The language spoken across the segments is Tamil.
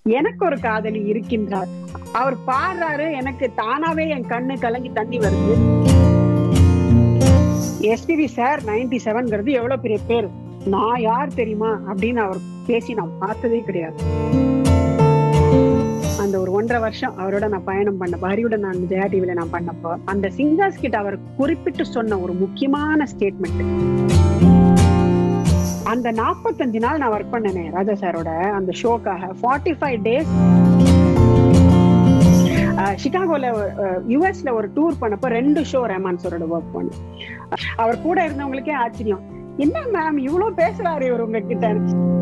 எனக்கு ஒரு காதலி இருக்கின்றார் அவர் பாடுறாரு எனக்கு தானாவே என் கண்ணு கலங்கி தண்ணி வருது எஸ்பிபி சார் நைன்டி செவன்ங்கிறது எவ்வளவு பெரிய பேர் நான் யார் தெரியுமா அப்படின்னு அவர் பேசி நான் பார்த்ததே கிடையாது அந்த ஒரு ஒன்றரை வருஷம் அவரோட நான் பயணம் பண்ணப்போ ஹரியோட நான் ஜெயா டிவில நான் பண்ணப்போ அந்த சிங்கர்ஸ் கிட்ட அவர் குறிப்பிட்டு சொன்ன ஒரு முக்கியமான ஸ்டேட்மெண்ட் அந்த நாற்பத்தஞ்சு நாள் நான் ஒர்க் பண்ணனே ராஜா சாரோட அந்த ஷோக்காக ஃபார்ட்டி ஃபைவ் டேஸ் சிகாகோல யூஎஸ்ல ஒரு டூர் பண்ணப்போ ரெண்டு ஷோ ரஹ்மான் சாரோட ஒர்க் பண்ணேன் அவர் கூட இருந்தவங்களுக்கே ஆச்சரியம் என்ன மேம் இவ்வளவு பேசுறாரு இவர் உங்ககிட்ட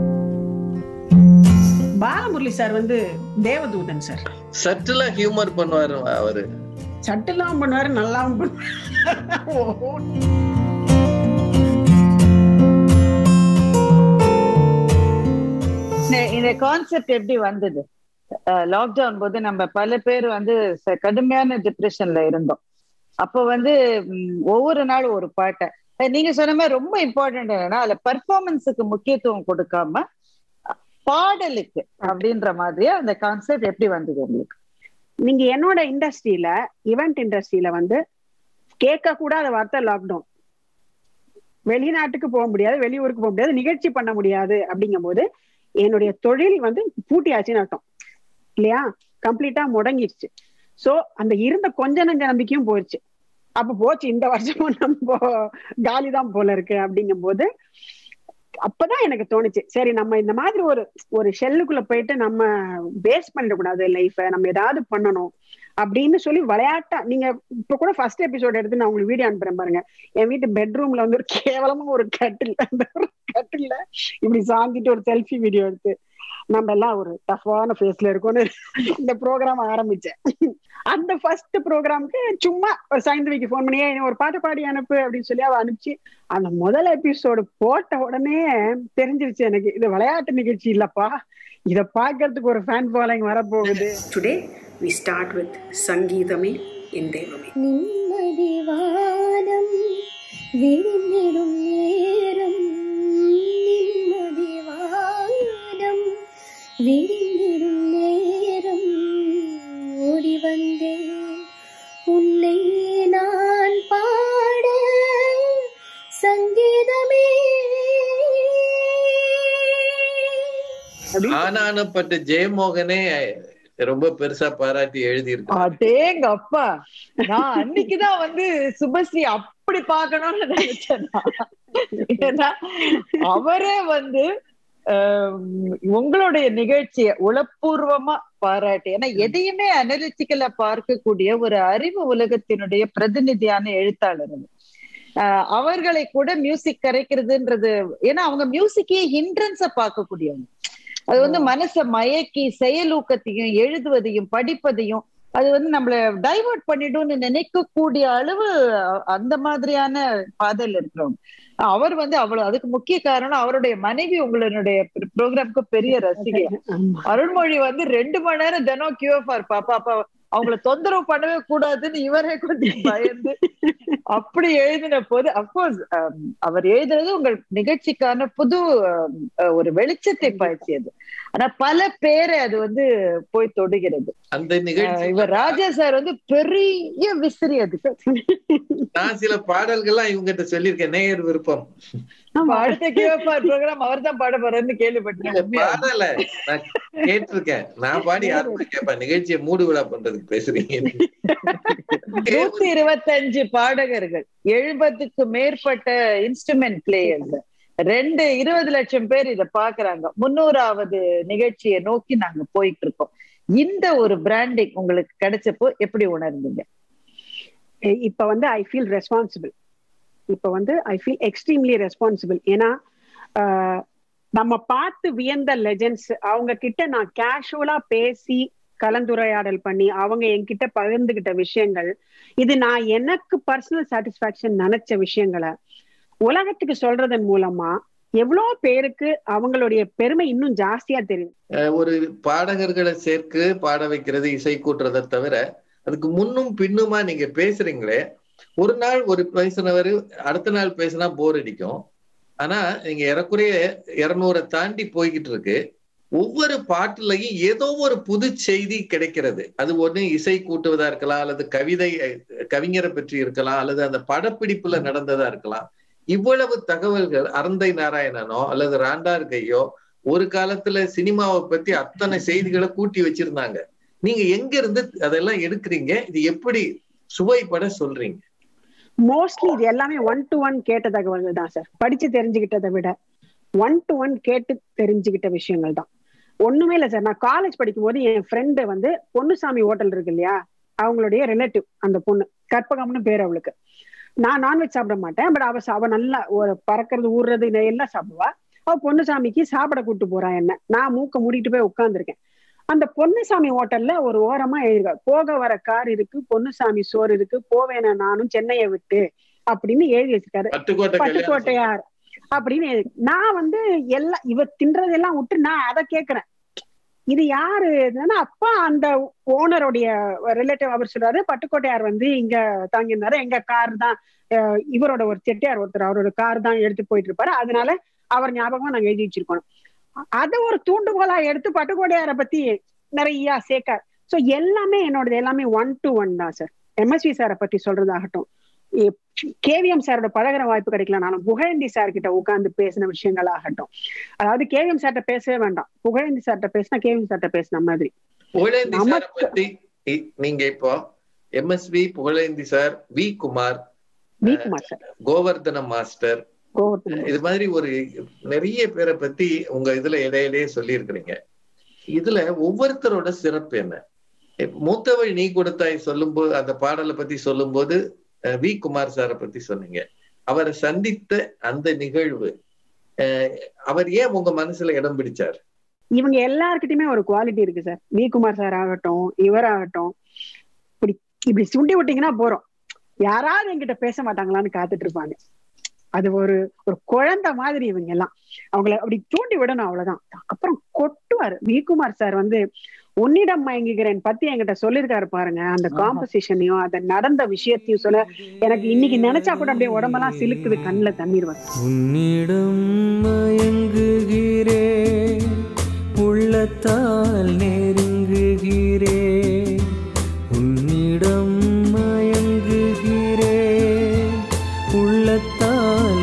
பாலமுரளி சார் வந்து தேவதூதன் சார் சட்டுல ஹியூமர் பண்ணுவாரு அவரு சட்டெல்லாம் பண்ணுவாரு நல்லாவும் பண்ணுவாரு இந்த- இந்த கான்செப்ட் எப்படி வந்தது லாக்டவுன் போது நம்ம பல பேர் வந்து ச- கடுமையான டிப்ரெஷன்ல இருந்தோம் அப்போ வந்து ம், ஒவ்வொரு நாளும் ஒரு பாட்டை அஹ் நீங்க சொன்ன மாதிரி ரொம்ப இம்பார்ட்டன்ட் என்னன்னா அதுல பர்ஃபார்மன்ஸுக்கு முக்கியத்துவம் கொடுக்காம பாடலுக்கு அப்படின்ற மாதிரியா அந்த கான்செப்ட் எப்படி வந்தது உங்களுக்கு நீங்க என்னோட இண்டஸ்ட்ரியில இவெண்ட் இண்டஸ்ட்ரியில வந்து கேட்க கூடாத வார்த்தை லாக்டவுன் வெளிநாட்டுக்கு போக முடியாது வெளியூருக்கு போக முடியாது நிகழ்ச்சி பண்ண முடியாது அப்படிங்கும் போது என்னுடைய தொழில் வந்து பூட்டியாச்சுன்னு அர்த்தம் இல்லையா கம்ப்ளீட்டா முடங்கிடுச்சு சோ அந்த இருந்த கொஞ்ச நஞ்ச நம்பிக்கையும் போயிடுச்சு அப்ப போச்சு இந்த வருஷமும் நம்ம காலிதான் போல இருக்கு அப்படிங்கும் போது அப்பதான் எனக்கு தோணுச்சு சரி நம்ம இந்த மாதிரி ஒரு ஒரு ஷெல்லுக்குள்ள போயிட்டு நம்ம வேஸ்ட் பண்ணிடக்கூடாது லைஃப நம்ம ஏதாவது பண்ணணும் அப்படின்னு சொல்லி விளையாட்டா நீங்க இப்ப கூட ஃபர்ஸ்ட் எபிசோட் எடுத்து நான் உங்களுக்கு வீடியோ அனுப்புறேன் பாருங்க என் வீட்டு பெட்ரூம்ல வந்து ஒரு கேவலமா ஒரு கட்டில் அந்த ஒரு கட்டில்ல இப்படி சாஞ்சிட்டு ஒரு செல்ஃபி வீடியோ எடுத்து நம்ம எல்லாம் ஒரு டஃபான ஃபேஸ்ல இருக்கோம்னு இந்த ப்ரோக்ராம் ஆரம்பிச்சேன் அந்த ஃபர்ஸ்ட் ப்ரோக்ராம்க்கு சும்மா ஒரு சைந்தவிக்கு ஃபோன் பண்ணி "ஏய், ஒரு பாட்டு பாடி அனுப்பு அப்படின்னு சொல்லி அவ அனுப்பிச்சு அந்த முதல் எபிசோடு போட்ட உடனே தெரிஞ்சிருச்சு எனக்கு இது விளையாட்டு நிகழ்ச்சி இல்லப்பா இத பாக்குறதுக்கு ஒரு ஃபேன் ஃபாலோயிங் வரப்போகுது டுடே வி ஸ்டார்ட் வித் சங்கீதமே என் தெய்வமே நிம்மதி வானம் விரிந்திடும் நேரம் நிம்மதி வானம் விரிந்திடும் நேரம் ஓடி வந்தேன் உன்னை நான் பாட சங்கீதமே அப்படின்னு ஆனானப்பட்ட ஜெயமோகனே ரொம்ப பெருசா பாராட்டி எழுதியிருக்காரு அடேங்க அப்பா நான் அன்னைக்குதான் வந்து சுபஸ்ரீ அப்படி பார்க்கணும்னு நினைச்சேன் நான். ஏன்னா அவரே வந்து ஆஹ், உங்களுடைய நிகழ்ச்சியை உளப்பூர்வமா பாராட்டி ஏன்னா எதையுமே அனலிட்டிக்கலா பார்க்கக்கூடிய ஒரு அறிவு உலகத்தினுடைய பிரதிநிதியான எழுத்தாளர் அவர். ஆஹ், அவர்களை கூட மியூசிக் கரைக்கிறதுன்றது ஏன்னா அவங்க மியூசிக்கே ஹிண்ட்ரன்ஸ பார்க்கக்கூடியவங்க அது வந்து மனசை மயக்கி செயலூக்கத்தையும் எழுதுவதையும் படிப்பதையும் அது வந்து நம்மள டைவர்ட் பண்ணிடும்னு நினைக்கக்கூடிய அளவு அ- அந்த மாதிரியான பாதையில இருக்கிறவங்க அவர் வந்து அவ்வளவு அதுக்கு முக்கிய காரணம் அவருடைய மனைவி உங்களுடைய ப்ரோக்ராம்க்கு பெரிய ரசிகை ஆமா. அருள்மொழி வந்து ரெண்டு மணி நேரம் தினம் கியூஎஃப்ஆர் பாப்பா அப்ப அவங்கள தொந்தரவு பண்ணவே கூடாதுன்னு இவரே கொஞ்சம் பயந்து அப்படி எழுதின போது அப்கோர்ஸ் அவர் எழுதுனது உங்கள் நிகழ்ச்சிக்கான புது ஆம், அஹ், ஒரு வெளிச்சத்தை பாய்ச்சியது ஆனா பல பேரை அது வந்து போய் தொடுகிறது அந்த அஹ், நிகழ்ச்சி இவர் ராஜா சார் வந்து பெரிய விசிறி அதுக்கு நான் சில பாடல்கள்லாம் இவங்கிட்ட சொல்லியிருக்கேன் நேயர் விருப்பம் இப்ப அடுத்த கியூஎஃப்ஆர் ப்ரோக்ராம் அவர் தான் பாட போறாருன்னு நீங்க கேள்விப்பட்டேன் உண்மையா? பாடல நான் கேட்டிருக்கேன் நான் பாடி யாருமே கேட்பேன் நிகழ்ச்சியை மூடு விழா பண்றதுக்கு பேசுறீங்க நூத்தி இருபத்தஞ்சு பாடகர்கள் எழுபதுக்கு மேற்பட்ட இன்ஸ்ட்ருமெண்ட் பிளேயர்ஸ் ரெண்டு இருபது லட்சம் பேர் இத பாக்குறாங்க முன்னூறாவது நிகழ்ச்சியை நோக்கி நாங்க போயிட்டு இருக்கோம் இந்த ஒரு பிராண்டிங் உங்களுக்கு கிடைச்சப்போ எப்படி உணர்ந்தீங்க எ- இப்ப வந்து ஐ ஃபீல் ரெஸ்பான்சிபிள் இப்ப வந்து ஐ ஃபீல் எக்ஸ்ட்ரீம்லி ரெஸ்பான்சிபிள் ஏன்னா ஆஹ், நம்ம பார்த்து வியந்த லெஜெண்ட்ஸ் அவங்க கிட்ட நான் கேஷுவலா பேசி கலந்துரையாடல் பண்ணி அவங்க என்கிட்ட பகிர்ந்துகிட்ட விஷயங்கள் இது நான் எனக்கு பர்சனல் சாட்டிஸ்பாக்சன் நினைச்ச விஷயங்களை உலகத்துக்கு சொல்றதன் மூலமா எவ்வளவு பேருக்கு அவங்களுடைய பெருமை இன்னும் ஜாஸ்தியா தெரியும் அஹ் ஒரு பாடகர்களை சேர்க்கு பாட வைக்கிறது இசை கூட்டுறதை தவிர அதுக்கு முன்னும் பின்னுமா நீங்க பேசுறீங்களே ஒரு நாள் ஒரு பேசினவர் அடுத்த நாள் பேசினா போர் அடிக்கும் ஆனா நீங்க ஏறக்குறைய இருநூறை தாண்டி போய்கிட்டு இருக்கு ஒவ்வொரு பாட்டுலயும் ஏதோ ஒரு புது செய்தி கிடைக்கிறது அது ஒண்ணு இசை கூட்டுவதா இருக்கலாம் அல்லது கவிதை அஹ், கவிஞரை பற்றி இருக்கலாம் அல்லது அந்த படப்பிடிப்புல நடந்ததா இருக்கலாம் இவ்வளவு தகவல்கள் அறந்தை நாராயணனோ அல்லது ராண்டார் கையோ ஒரு காலத்துல சினிமாவை பத்தி அத்தனை செய்திகளை கூட்டி வச்சிருந்தாங்க நீங்க எங்க இருந்து அதெல்லாம் எடுக்கிறீங்க இது எப்படி சுவைப்பட சொல்றீங்க மோஸ்ட்லி இது எல்லாமே ஒன் டு ஒன் கேட்ட தகவல்கள் தான் சார் படிச்சு தெரிஞ்சுக்கிட்டதை விட ஒன் டு ஒன் கேட்டு தெரிஞ்சுக்கிட்ட விஷயங்கள் தான் ஒண்ணுமே இல்ல சார் நான் காலேஜ் படிக்கும் போது என் ஃப்ரெண்டு வந்து பொன்னுசாமி ஹோட்டல் இருக்கு இல்லையா அவங்களுடைய ரிலேட்டிவ் அந்த பொண்ணு கற்பகம்னு பேர் அவளுக்கு நான் நான்வெஜ் சாப்பிட மாட்டேன் பட் அவ அவ நல்லா ஒரு பறக்கிறது ஊறுறது இது எல்லாம் சாப்பிடுவா அவ பொன்னுசாமிக்கு சாப்பிட கூட்டு போறா என்ன நான் மூக்க மூடிட்டு போய் உட்கார்ந்துருக்கேன் அந்த பொன்னுசாமி ஹோட்டல்ல ஒரு ஓரமா எழுதிருக்கா போக வர கார் இருக்கு பொன்னுசாமி சோறு இருக்கு போவேன நானும் சென்னையை விட்டு அப்படின்னு எழுதி வச்சிருக்காரு பட்டுக்கோட்டை கல்யாணம் பட்டுக்கோட்டையார் அப்படின்னு எழுதி- நான் வந்து எல்லாம் இவ தின்றதெல்லாம் விட்டு நான் அதை கேக்குறேன் இது யாரு இதுன்னா அப்பா அந்த ஓனருடைய ரிலேட்டிவ் அவர் சொல்றாரு பட்டுக்கோட்டையார் வந்து இங்க தாங்கியிருந்தாரு எங்க கார் தான் அஹ், இவரோட ஒரு செட்டியார் ஒருத்தர் அவரோட கார் தான் எடுத்து போயிட்டு இருப்பாரு அதனால அவர் ஞாபகமா நாங்க எழுதி வச்சிருக்கோம் அதை ஒரு தூண்டுகோலா எடுத்து பட்டுக்கோட்டையாரை பத்தி நிறைய சேர்க்கார் சோ எல்லாமே என்னோடது எல்லாமே ஒன் டு ஒன் தான் சார் எம்எஸ்வி சாரை பத்தி சொல்றதாகட்டும் கேவிஎம் சாரோட பழகுற வாய்ப்பு கிடைக்கலனாலும் புகழேந்தி சார் கிட்ட உட்கார்ந்து பேசின விஷயங்கள் ஆகட்டும் அதாவது கேவிஎம் சார்ட்ட பேசவே வேண்டாம் புகழேந்தி சார்ட்ட பேசினா கேவிஎம் சார்ட்ட பேசின மாதிரி புகழேந்தி சாரை நமக்கு- பத்தி இ- நீங்க இப்போ MSV Pugazhendhi sir V Kumar V Kumar sir Govardhana master Govardhanam இது மாதிரி ஒரு நிறைய பேரை பத்தி உங்க இதுல இடையிலேயே சொல்லியிருக்கிறீங்க இதுல ஒவ்வொருத்தரோட சிறப்பு என்ன இப்ப மூத்தவள் நீ கொடுத்தாய் சொல்லும்போது அந்த பாடலை பத்தி சொல்லும்போது அஹ், வி குமார் சாரை பத்தி சொன்னீங்க அவரை சந்தித்த அந்த நிகழ்வு அஹ், அவர் ஏன் உங்க மனசுல இடம் பிடிச்சார் இவங்க எல்லாருக்கிட்டயுமே ஒரு குவாலிட்டி இருக்கு சார் வி குமார் சார் ஆகட்டும் இவராகட்டும் இப்படி இப்படி சுண்டி விட்டீங்கன்னா போறோம் யாராவது என்கிட்ட பேச மாட்டாங்களான்னு காத்துட்டு இருப்பாங்க அது ஒரு ஒரு குழந்தை மாதிரி இவங்க எல்லாம் அவங்கள அப்படி தூண்டி விடணும் அவ்வளவுதான் அப்புறம் கொட்டுவாரு வி குமார் சார் வந்து உன்னிடம் மயங்குகிறேன் பத்தி என்கிட்ட சொல்லியிருக்காரு பாருங்க அந்த ஆமா. காம்பசிஷனையும் அந்த நடந்த விஷயத்தையும் சொல்ல எனக்கு இன்னைக்கு நினைச்சா கூட அப்படியே உடம்பெல்லாம் சிலுக்குது கண்ணுல தண்ணீர் வரும் உன்னிடம் மயங்குகிறேன் உள்ளத்தால் நெருங்குகிறேன் உன்னிடம் மயங்குகிறேன் உள்ளத்தால்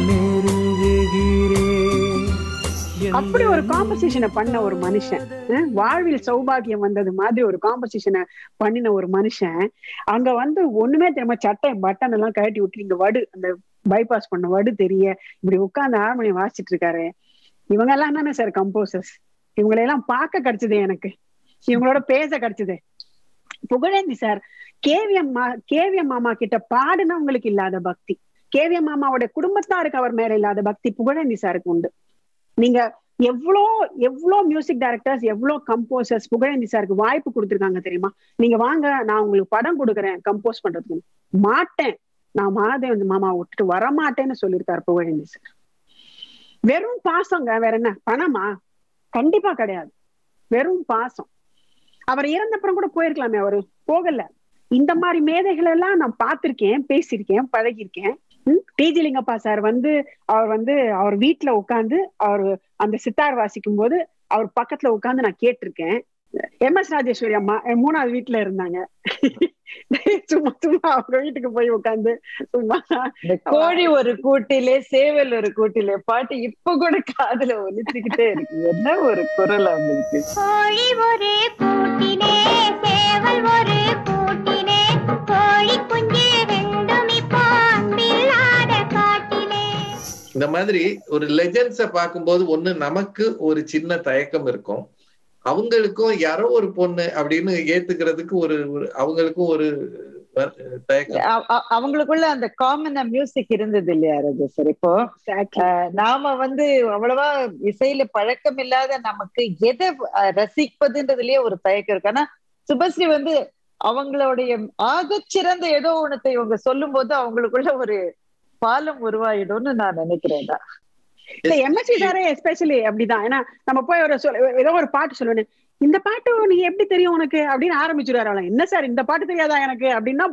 நெருங்குகிறேன் அப்படி ஒரு காம்பசிஷனை பண்ண ஒரு மனுஷன் அஹ் வாழ்வில் சௌபாகியம் வந்தது மாதிரி ஒரு காம்பசிஷனை பண்ணின ஒரு மனுஷன் அங்க வந்து ஒண்ணுமே தெரியாம சட்டை பட்டன் எல்லாம் கழட்டி விட்டு இங்க வடு அந்த பைபாஸ் பண்ண வடு தெரிய இப்படி உட்கார்ந்து ஹார்மோனியம் வாசிச்சிட்டு இருக்காரு இவங்க எல்லாம் தானே சார் கம்போசர்ஸ் இவங்களை எல்லாம் பார்க்க கிடைச்சது எனக்கு இவங்களோட பேச கிடைச்சது புகழேந்தி சார் கேவிஎம் மா கேவிஎம் மாமா கிட்ட பாடுனவங்களுக்கு இல்லாத பக்தி கேவிஎம் மாமாவோட குடும்பத்தாருக்கு அவர் மேல இல்லாத பக்தி புகழேந்தி சாருக்கு உண்டு நீங்க எவ்வளோ எவ்வளோ மியூசிக் டைரக்டர்ஸ் எவ்வளோ கம்போசர்ஸ் புகழேந்தி சாருக்கு வாய்ப்பு கொடுத்துருக்காங்க தெரியுமா நீங்க வாங்க நான் உங்களுக்கு படம் கொடுக்குறேன் கம்போஸ் பண்றதுக்கு மாட்டேன் நான் மாதேவன் மாமா விட்டுட்டு வரமாட்டேன்னு சொல்லியிருக்காரு புகழேந்தி சார் வெறும் பாசங்க வேற என்ன பணமா கண்டிப்பா கிடையாது வெறும் பாசம் அவர் இறந்தப்புறம் கூட போயிருக்கலாமே அவரு போகல இந்த மாதிரி மேதைகள் எல்லாம் நான் பார்த்திருக்கேன் பேசியிருக்கேன் பழகியிருக்கேன் டிஜி லிங்கப்பா சார் வந்து அவர் வந்து அவர் வீட்டுல உட்கார்ந்து அவர் அந்த சித்தார் வாசிக்கும் போது அவர் பக்கத்துல உட்கார்ந்து நான் கேட்டிருக்கேன் எம் எஸ் ராஜேஸ்வரி அம்மா என் மூணாவது வீட்டுல இருந்தாங்க சும்மா சும்மா அவங்க வீட்டுக்கு போய் உட்கார்ந்து சும்மா இந்த கோழி ஒரு கூட்டிலே சேவல் ஒரு கூட்டிலே பாட்டு இப்ப கூட காதுல ஒலிச்சுக்கிட்டே இருக்கு என்ன ஒரு குரல் அவங்களுக்கு கோழி ஒரு கூட்டிலே சேவல் ஒரு கூட்டிலே கோழி குஞ்சு ரெண்டும் இப்போ அன்பில்லாத காட்டிலே இந்த மாதிரி ஒரு லெஜெண்ட்ஸ பார்க்கும்போது ஒண்ணு நமக்கு ஒரு சின்ன தயக்கம் இருக்கும் அவங்களுக்கும் யாரோ ஒரு பொண்ணு அப்படின்னு ஏத்துக்கிறதுக்கு ஒரு ஒரு- அவங்களுக்கும் ஒரு வ- தயக்கம் அ- அ- அவங்களுக்குள்ள அந்த காமன் மியூசிக் இருந்தது இல்லையா ரஜு சார் இப்போ அஹ், நாம வந்து அவ்வளவா இசையில பழக்கம் இல்லாத நமக்கு எதை அஹ், ரசிப்பதுன்றதுலயே ஒரு தயக்கம் இருக்கு ஆனா சுபஸ்ரீ வந்து அவங்களுடைய ஆகச்சிறந்த ஏதோ ஒண்ணத்தை இவங்க சொல்லும் போது அவங்களுக்குள்ள ஒரு பாலம் உருவாயிடும்னு நான் நினைக்கிறேன் நான். இல்ல எம்எஸ்சி சாரே எஸ்பெஷலி அப்படிதான் ஏன்னா நம்ம போய் ஒரு சொல்ல ஏதோ ஒரு பாட்டு சொல்லுவேன் இந்த பாட்டு நீ எப்படி தெரியும் உனக்கு அப்படின்னு ஆரம்பிச்சிருவாரு அவளை என்ன சார் இந்த பாட்டு தெரியாதா எனக்கு அப்படின்னா போறோம்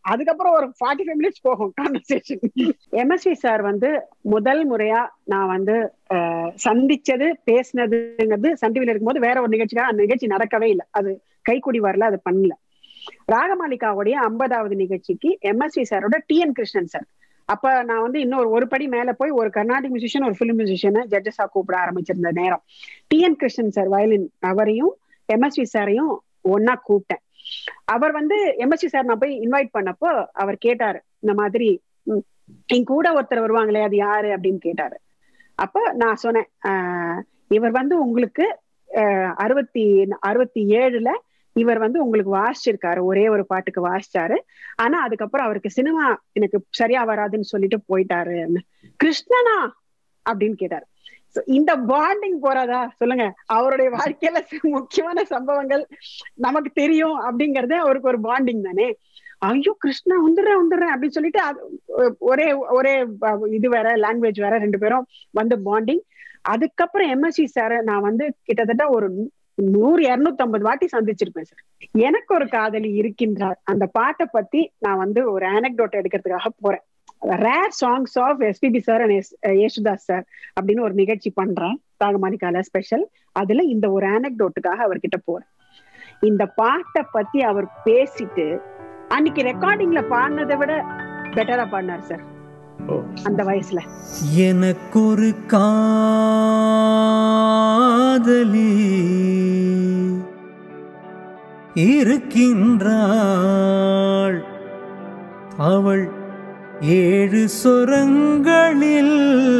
அதுக்கப்புறம் ஒரு ஃபார்ட்டி ஃபைவ் மினிட்ஸ் போகும் கான்வர்சேஷன் எம்எஸ்வி சார் வந்து முதல் முறையா நான் வந்து அஹ், சந்திச்சது பேசினதுங்கிறது சன் டிவில இருக்கும்போது வேற ஒரு நிகழ்ச்சிக்காக அந்த நிகழ்ச்சி நடக்கவே இல்லை அது கைக்குடி வரல அது பண்ணல ராகமாலிகாவுடைய ஐம்பதாவது நிகழ்ச்சிக்கு எம்எஸ்வி சாரோட டிஎன் கிருஷ்ணன் சார் அப்ப நான் வந்து இன்னொரு ஒரு படி மேல போய் ஒரு கர்நாடிக் மியூசிஷியன் ஒரு ஃபிலிம் மியூசிஷியனை ஜட்ஜஸா கூப்பிட ஆரம்பிச்சிருந்த நேரம் டிஎன் கிருஷ்ணன் சார் வயலின் அவரையும் எம்எஸ்வி சாரையும் ஒன்னா கூப்பிட்டேன் அவர் வந்து எம்எஸ்சி சார் நான் போய் இன்வைட் பண்ணப்போ அவர் கேட்டாரு இந்த மாதிரி ம், என் கூட ஒருத்தர் வருவாங்களே அது யாரு அப்படின்னு கேட்டாரு அப்ப நான் சொன்னேன் ஆஹ், இவர் வந்து உங்களுக்கு ஆஹ், அறுபத்தி அறுபத்தி ஏழுல இவர் வந்து உங்களுக்கு வாசிச்சிருக்காரு ஒரே ஒரு பாட்டுக்கு வாசிச்சாரு ஆனா அதுக்கப்புறம் அவருக்கு சினிமா எனக்கு சரியா வராதுன்னு சொல்லிட்டு போயிட்டாரு கிருஷ்ணனா அப்படின்னு கேட்டாரு So, இந்த பாண்டிங் போறாதா சொல்லுங்க அவருடைய வாழ்க்கையில சில முக்கியமான சம்பவங்கள் நமக்கு தெரியும் அப்படிங்கறது அவருக்கு ஒரு பாண்டிங் தானே ஐயோ கிருஷ்ணா வந்துடுறேன் வந்துடுறேன் அப்படின்னு சொல்லிட்டு அது ஒ- ஒரே ஒரே ப- இது வேற லாங்குவேஜ் வேற ரெண்டு பேரும் வந்து பாண்டிங் அதுக்கப்புறம் எம்எஸ்சி சார நான் வந்து கிட்டத்தட்ட ஒரு நூ- நூறு இருநூத்தி ஐம்பது வாட்டி சந்திச்சிருப்பேன் சார் எனக்கு ஒரு காதலி இருக்கின்றார் அந்த பாட்டை பத்தி நான் வந்து ஒரு ஆனக்டோட் எடுக்கிறதுக்காக போறேன் rare songs of SPB sir and Yesudas sir அப்படின்னு ஒரு நிகழ்ச்சி பண்றேன் தாகமானிக்கால ஸ்பெஷல் அதுல இந்த ஒரு ஆனக்டோட்டுக்காக அவர்கிட்ட போறேன் இந்த பாட்டை பத்தி அவர் பேசிட்டு அன்னைக்கு ரெக்கார்டிங்ல பாடினதை விட பெட்டரா பாடினார் சார் ஓ. அந்த வயசுல எனக்கொரு காதலி இருக்கின்றாள் அவள் ஏழு சொரங்களில்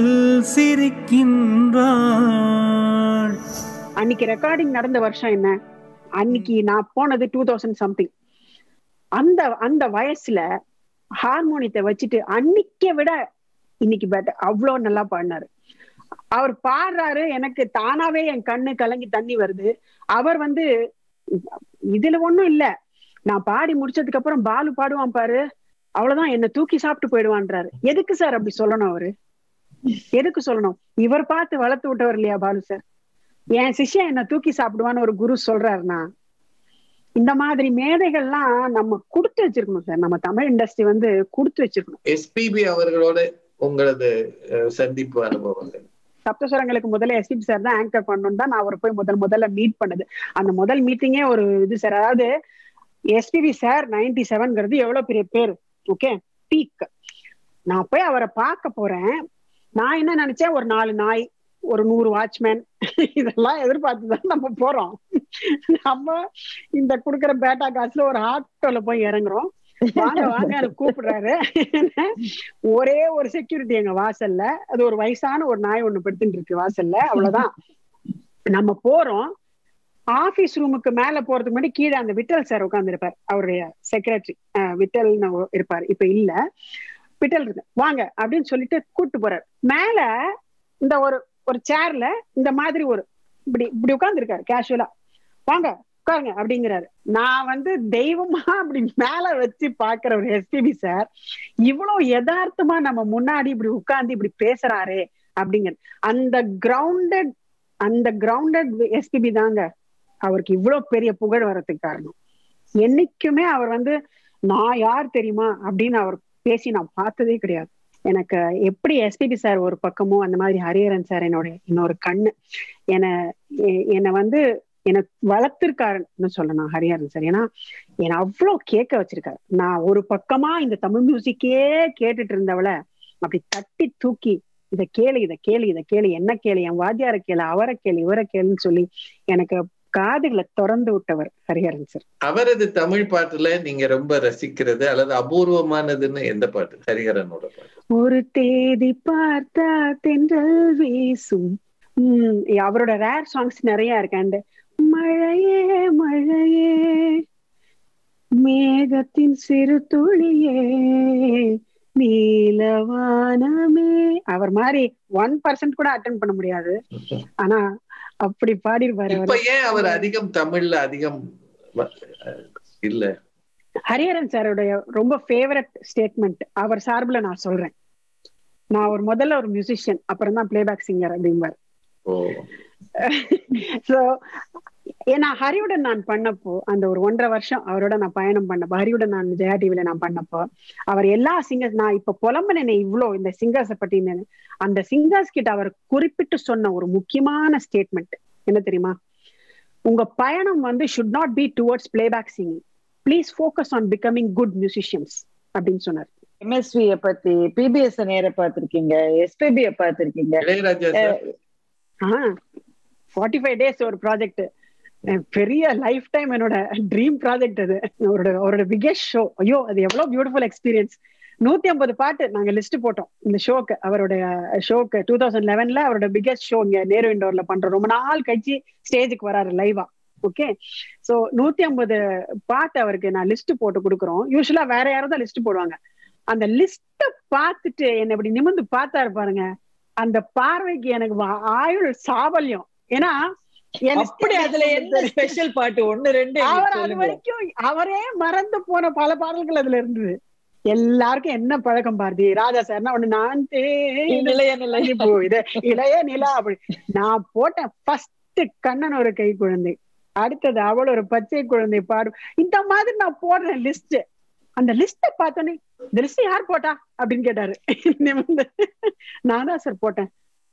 சிரிக்கின்றாள் அன்னைக்கு ரெக்கார்டிங் நடந்த வருஷம் என்ன அன்னைக்கு நான் போனது டூ தௌசண்ட் சம்திங் அந்த அந்த வயசுல ஹார்மோனியத்தை வச்சுட்டு அன்னைக்க விட இன்னைக்கு பெட்டர் அவ்வளவு நல்லா பாடினாரு அவர் பாடுறாரு எனக்கு தானாவே என் கண்ணு கலங்கி தண்ணி வருது அவர் வந்து இதுல ஒண்ணும் இல்ல நான் பாடி முடிச்சதுக்கு அப்புறம் பாலு பாடுவான் பாரு அவ்வளவுதான் என்ன தூக்கி சாப்பிட்டு போயிடுவான்றாரு எதுக்கு சார் அப்படி சொல்லணும் அவரு எதுக்கு சொல்லணும் இவர் பார்த்து வளர்த்து விட்டவர் இல்லையா பாலு சார் என் சிஷ்யன் என்ன தூக்கி சாப்பிடுவான்னு ஒரு குரு சொல்றாருன்னா இந்த மாதிரி மேதைகள்லாம் நம்ம கொடுத்து வச்சிருக்கணும் சார் நம்ம தமிழ் இண்டஸ்ட்ரி வந்து கொடுத்து வச்சிருக்கணும் எஸ்பிபி அவர்களோட உங்களது அஹ், சந்திப்பு அனுபவங்கள் சப்தஸ்வரங்களுக்கு முதல்ல எஸ்பிபி சார் தான் ஆங்கர் பண்ணணும் தான் நான் அவரை போய் முதல் முதல்ல மீட் பண்ணது அந்த முதல் மீட்டிங்கே ஒரு இது சார் அதாவது எஸ்பிபி சார் நைன்டி செவன்ங்கிறது எவ்வளவு பெரிய பேர் ஓகே பீக் நான் போய் அவரை பார்க்க போறேன் நான் என்ன நினைச்சேன் ஒரு நாலு நாய் ஒரு நூறு வாட்ச்மேன் இதெல்லாம் எதிர்பார்த்து தான் நம்ம போறோம் நம்ம இந்த குடுக்கிற பேட்டா காசுல ஒரு ஆட்டோல போய் இறங்குறோம் வாங்க வாங்க எனக்கு கூப்பிடுறாரு ஒரே ஒரு செக்யூரிட்டி எங்க வாசல்ல அது ஒரு வயசான ஒரு நாய் ஒண்ணு படுத்துட்டு இருக்கு வாசல்ல அவ்வளவுதான் நம்ம போறோம் ஆபீஸ் ரூமுக்கு மேல போறதுக்கு முன்னாடி கீழே அந்த விட்டல் சார் உட்கார்ந்து இருப்பார் அவருடைய செக்ரட்டரி விட்டல்னு இருப்பாரு இப்ப இல்ல விட்டல் இருக்கு வாங்க அப்படின்னு சொல்லிட்டு கூட்டு போறாரு மேல இந்த ஒரு ஒரு சேர்ல இந்த மாதிரி ஒரு இப்படி இப்படி உட்கார்ந்து இருக்காரு கேஷுவலா வாங்க உட்காருங்க அப்படிங்கிறாரு நான் வந்து தெய்வமா அப்படி மேல வச்சு பாக்குற ஒரு எஸ்பிபி சார் இவ்வளவு யதார்த்தமா நம்ம முன்னாடி இப்படி உட்கார்ந்து இப்படி பேசுறாரே அப்படிங்கிற அந்த கிரவுண்டட் அந்த கிரவுண்டட் எஸ்பிபி தாங்க அவருக்கு இவ்வளவு பெரிய புகழ் வர்றதுக்கு காரணம் என்னைக்குமே அவர் வந்து நான் யார் தெரியுமா அப்படின்னு அவர் பேசி நான் பார்த்ததே கிடையாது எனக்கு எப்படி எஸ்பிபி சார் ஒரு பக்கமோ அந்த மாதிரி ஹரிஹரன் சார் என்னோட இன்னொரு கண்ணு என்னை எ- என்னை வந்து எனக்கு வளர்த்திருக்காருன்னு சொல்லணும் ஹரிஹரன் சார் ஏன்னா என்னை அவ்வளவு கேட்க வச்சிருக்காரு நான் ஒரு பக்கமா இந்த தமிழ் மியூசிக்கே கேட்டுட்டு இருந்தவளை அப்படி தட்டி தூக்கி இத கேளு இத கேளு இத கேளு என்ன கேளு என் வாத்தியார கேளு அவரை கேளு இவரை கேளுன்னு சொல்லி எனக்கு காதுகளை திறந்து விட்டவர் ஹரிஹரன் சார் அவரது தமிழ் பாட்டுல நீங்க ரொம்ப ரசிக்கிறது அல்லது அபூர்வமானதுன்னு எந்த பாட்டு ஹரிஹரனோட பாட்டு ஒரு தேதி பார்த்தா தென்றல் வீசும் உம் அவரோட ரேர் சாங்ஸ் நிறைய இருக்கு அண்ட் மழையே மழையே மேகத்தின் சிறு துளியே நீலவானமே அவர் மாதிரி ஒன் பர்சன்ட் கூட அட்டன் பண்ண முடியாது ஆனா அப்படி பாடிருப்பாரு இப்ப அவர் ஏன் அவர் அதிகம் தமிழ்ல அதிகம் வ- அஹ் இல்ல ஹரிஹரன் சாரோடைய ரொம்ப ஃபேவரட் ஸ்டேட்மெண்ட் அவர் சார்புல நான் சொல்றேன் நான் ஒரு முதல்ல ஒரு மியூசிஷியன் அப்புறம் தான் பிளேபேக் சிங்கர் அப்படிம்பார் ஓ சோ ஏன்னா ஹரியுடன் நான் பண்ணப்போ அந்த ஒரு ஒன்றரை வருஷம் அவரோட நான் பயணம் பண்ணப்போ ஹரியுடன் நான் ஜெயா டிவில நான் பண்ணப்போ அவர் எல்லா சிங்கர்ஸ் நான் இப்ப புலம்புனேனே இவ்வளோ இந்த சிங்கர்ஸை பத்தி நான் அந்த சிங்கர்ஸ் கிட்ட அவர் குறிப்பிட்டு சொன்ன ஒரு முக்கியமான ஸ்டேட்மெண்ட் என்ன தெரியுமா உங்க பயணம் வந்து should not be towards playback singing please focus on becoming good musicians அப்படின்னு சொன்னார் எம்எஸ்விய பத்தி பிபிஎஸ் நேர பார்த்திருக்கீங்க எஸ்பிபிய பார்த்திருக்கீங்க Ilaiyaraaja sir ah forty five days ஒரு ப்ராஜெக்ட் பெரிய லைஃப் டைம் என்னோட ட்ரீம் ப்ராஜெக்ட் அது அவரோட அவரோட பிகெஸ்ட் ஷோ ஐயோ அது எவ்வளவு பியூட்டிஃபுல் எக்ஸ்பீரியன்ஸ் நூத்தி ஐம்பது பாட்டு நாங்க லிஸ்ட் போட்டோம் இந்த ஷோக்கு அவருடைய ஷோக்கு டூ தௌசண்ட் லெவன்ல அவரோட பிகெஸ்ட் ஷோ இங்க நேரு இண்டோர்ல பண்றோம் ரொம்ப நாள் கழிச்சு ஸ்டேஜுக்கு வராரு லைவா ஓகே சோ நூத்தி ஐம்பது பாட்டு அவருக்கு நான் லிஸ்ட் போட்டு கொடுக்குறோம் யூஸ்வலா வேற யாரும் தான் லிஸ்ட் போடுவாங்க அந்த லிஸ்ட பார்த்துட்டு என்ன இப்படி நிமிர்ந்து பார்த்தாரு பாருங்க அந்த பார்வைக்கு எனக்கு வா- ஆயுள் சாபல்யம் ஏன்னா என் list அப்படி அதுல என்ன ஸ்பெஷல் பாட்டு ஒண்ணு ரெண்டு எங்களுக்கு அவர் அது சொல்லுங்க. வரைக்கும் அவரே மறந்து போன பல பாடல்கள் அதுல இருந்தது எல்லாருக்கும் என்ன பழக்கம் பாரதி ராஜா சார்னா ஒண்ணு நான் தேடி இளைய நிலை இது இளைய நிலா அப்படி நான் போட்டேன் ஃபர்ஸ்ட் கண்ணன் ஒரு கை குழந்தை அடுத்தது அவள் ஒரு பச்சை குழந்தை பாடும் இந்த மாதிரி நான் போடுறேன் லிஸ்ட் அந்த லிஸ்ட பார்த்தோன்னே இந்த லிஸ்ட் யார் போட்டா அப்படின்னு கேட்டாரு நிமிர்ந்து நான் தான் சார் போட்டேன்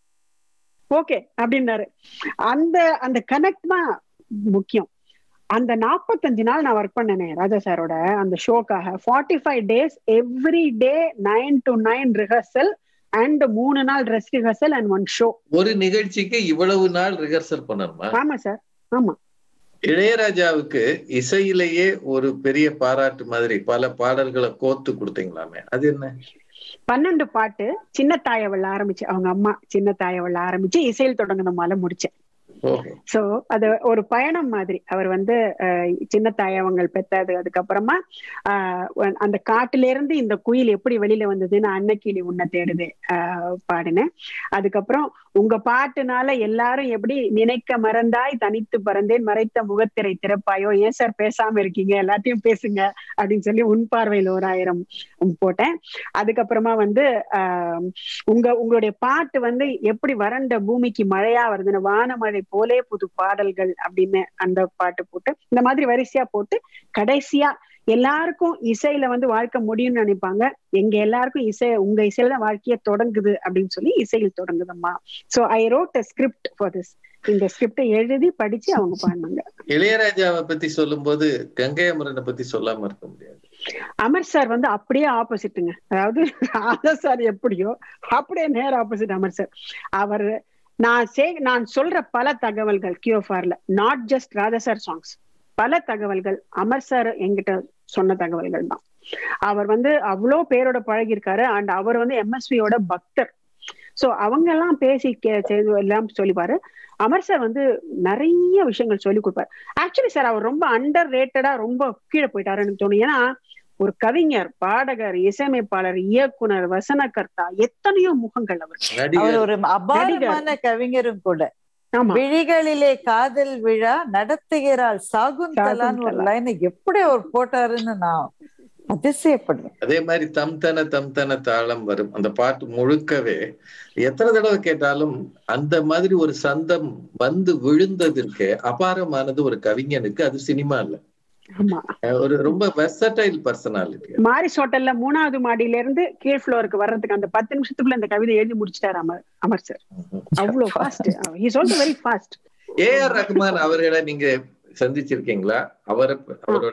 ஓகே அப்படின்னாரு அந்த அந்த கனெக்ட் தான் முக்கியம் அந்த நாற்பத்தஞ்சு நாள் நான் ஒர்க் பண்ணனே ராஜா சாரோட அந்த ஷோக்காக forty five days every day nine to nine rehearsal and மூணு நாள் dress rehearsal and one show ஒரு நிகழ்ச்சிக்கு இவ்வளவு நாள் ரிஹர்சல் பண்ணணுமா ஆமா சார் ஆமா இளையராஜாவுக்கு இசையிலேயே ஒரு பெரிய பாராட்டு மாதிரி பல பாடல்களை கோத்து கொடுத்தீங்களாமே அது என்ன பன்னெண்டு பாட்டு சின்ன தாயவள்ள ஆரம்பிச்சு அவங்க அம்மா சின்ன தாயவள்ள ஆரம்பிச்சு இசையில் தொடங்கின மாலை முடிச்சேன் ஓஹோ சோ அது ஒரு பயணம் மாதிரி அவர் வந்து அஹ், சின்ன தாயவங்கள் பெத்தது அதுக்கப்புறமா ஆஹ், அந்த காட்டுல இருந்து இந்த குயில் எப்படி வெளியில வந்ததுன்னு அன்னக்கிளி உன்னை தேடுது ஆஹ், பாடினேன் அதுக்கப்புறம் உங்க பாட்டுனால எல்லாரும் எப்படி நினைக்க மறந்தாய் தனித்து பறந்தேன் மறைத்த முகத்திரை திறப்பாயோ ஏன் சார் பேசாம இருக்கீங்க எல்லாத்தையும் பேசுங்க அப்படின்னு சொல்லி உன் பார்வையில் ஒரு ஆயிரம் போட்டேன் அதுக்கப்புறமா வந்து ஆஹ், உங்க உங்களுடைய பாட்டு வந்து எப்படி வறண்ட பூமிக்கு மழையா வருதுன்னு வானமழை போலே புது பாடல்கள் அப்படின்னு அந்த பாட்டு போட்டு இந்த மாதிரி வரிசையா போட்டு கடைசியா எல்லாருக்கும் இசையில வந்து வாழ்க்கை முடியும்னு நினைப்பாங்க எங்க எல்லாருக்கும் இசை உங்க இசையில தான் வாழ்க்கையே தொடங்குது அப்படின்னு சொல்லி இசையில் தொடங்குதம்மா so I wrote a script for this இந்த ஸ்கிரிப்டை எழுதி படிச்சு அவங்க பாடினாங்க இளையராஜாவை பத்தி சொல்லும்போது கங்கை அமரனை பத்தி சொல்லாம இருக்க முடியாது அமர் சார் வந்து அப்படியே ஆப்போசிட்டுங்க அதாவது ராதா சார் எப்படியோ அப்படியே நேர் ஆப்போசிட் அமர் சார் அவர் நான் சே நான் சொல்ற பல தகவல்கள் கியோஃபார்ல not just Radha sir songs பல தகவல்கள் அமர் சார் என்கிட்ட சொன்ன தகவல்கள் தான் அவர் வந்து அவ்வளோ பேரோட பழகியிருக்காரு அண்ட் அவர் வந்து எம்எஸ்வியோட பக்தர் சோ அவங்க எல்லாம் பேசி கே- செய்து எல்லாம் சொல்லிப்பாரு அமர் சார் வந்து நிறைய விஷயங்கள் சொல்லி கொடுப்பாரு ஆக்சுவலி சார் அவர் ரொம்ப அண்டர் ரேட்டடா ரொம்ப கீழே போயிட்டாருன்னு தோணும் ஏன்னா ஒரு கவிஞர் பாடகர் இசையமைப்பாளர் இயக்குனர் வசனகர்த்தா எத்தனையோ முகங்கள் அவர் அவர் நடிகர் ஒரு அபாரமான கவிஞரும் கூட ஆமா விழிகளிலே காதல் விழா நடத்துகிறாள் சாகுந்தலான்னு ஒரு சாகுந்தலா. லைனை எப்படி அவர் போட்டாருன்னு நான் அதிசயப்படுறேன் அதே மாதிரி தம் தன தம் தன தாளம் வரும் அந்த பாட்டு முழுக்கவே எத்தனை தடவை கேட்டாலும் அந்த மாதிரி ஒரு சந்தம் வந்து விழுந்ததற்கு அபாரமானது ஒரு கவிஞனுக்கு அது சினிமா இல்ல ஆமா அஹ் ஒரு ரொம்ப வெர்சடைல் பர்சனாலிட்டி மாரிஸ் ஹோட்டல்ல மூணாவது மாடியில இருந்து கீழ் ஃப்ளோருக்கு வர்றதுக்கு அந்த பத்து நிமிஷத்துக்குள்ள இந்த கவிதை எழுதி முடிச்சிட்டாரு அமர் அமர் சார் அவ்வளவு fast is also very fast A R Rahman அவர்களை நீங்க சந்திச்சிருக்கீங்களா அவரை அவரோட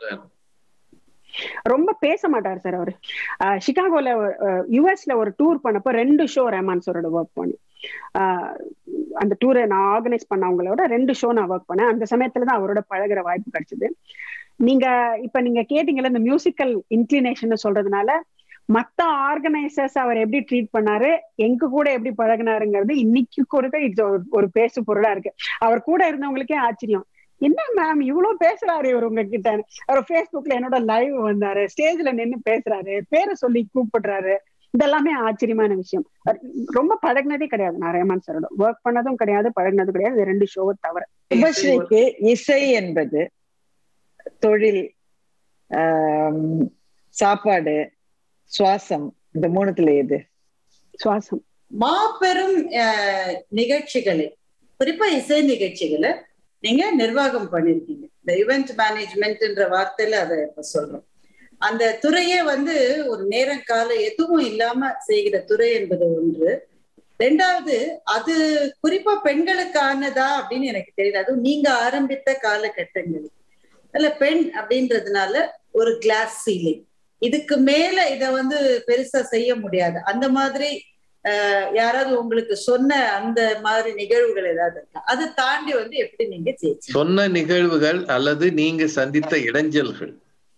ரொம்ப பேச மாட்டார் சார் அவரு ஆஹ் சிகாகோல யூஎஸ்ல ஒரு டூர் பண்ணப்போ ரெண்டு ஷோ ரஹ்மான் சாரோட ஒர்க் பண்ணி ஆஹ் அந்த டூரை நான் ஆர்கனைஸ் பண்ணவங்களோட ரெண்டு ஷோ நான் ஒர்க் பண்ணேன் அந்த சமயத்துல தான் அவரோட பழகுற வாய்ப்பு கிடைச்சது நீங்க இப்ப நீங்க கேட்டீங்கல்ல இந்த மியூசிக்கல் இன்க்ளினேஷன் சொல்றதுனால மத்த ஆர்கனைசர்ஸ் அவர் எப்படி ட்ரீட் பண்ணாரு எங்க கூட எப்படி பழகினாருங்கிறது இன்னைக்கு கூட இது ஒரு- ஒரு பேசு பொருளா இருக்கு அவர் கூட இருந்தவங்களுக்கே ஆச்சரியம் என்ன மேம் இவ்வளவு பேசுறாரு இவர் உங்ககிட்ட அவர் Facebookல என்னோட லைவ் வந்தாரு ஸ்டேஜ்ல நின்னு பேசுறாரு பேரை சொல்லி கூப்பிடுறாரு இதெல்லாமே ஆச்சரியமான விஷயம் அவர் ரொம்ப பழகினதே கிடையாது நான் ரஹ்மான் சாரோட ஒர்க் பண்ணதும் கிடையாது பழகினதும் கிடையாது இது ரெண்டு ஷோவை தவிர சுபஸ்ரீக்கு இசை என்பது தொழில் ஆம், சாப்பாடு சுவாசம் இந்த மூணுத்துல எது சுவாசம் மாபெரும் அஹ், நிகழ்ச்சிகளை குறிப்பா இசை நிகழ்ச்சிகளை நீங்க நிர்வாகம் பண்ணிருக்கீங்க இந்த இவெண்ட் மேனேஜ்மெண்ட்ன்ற வார்த்தையில அதை இப்ப சொல்றோம் அந்த துறையே வந்து ஒரு நேரம் காலம் எதுவும் இல்லாம செய்கிற துறை என்பது ஒன்று ரெண்டாவது அது குறிப்பா பெண்களுக்கானதா அப்படின்னு எனக்கு தெரியல அதுவும் நீங்க ஆரம்பித்த காலகட்டங்கள் அதுல பெண் அப்படின்றதுனால ஒரு கிளாஸ் சீலிங் இதுக்கு மேல இத வந்து பெருசா செய்ய முடியாது அந்த மாதிரி ஆஹ், யாராவது உங்களுக்கு சொன்ன அந்த மாதிரி நிகழ்வுகள் ஏதாவது இருக்கா அதை தாண்டி வந்து எப்படி நீங்க ஜெயிச்சீங்க சொன்ன நிகழ்வுகள் அல்லது நீங்க சந்தித்த இடைஞ்சல்கள்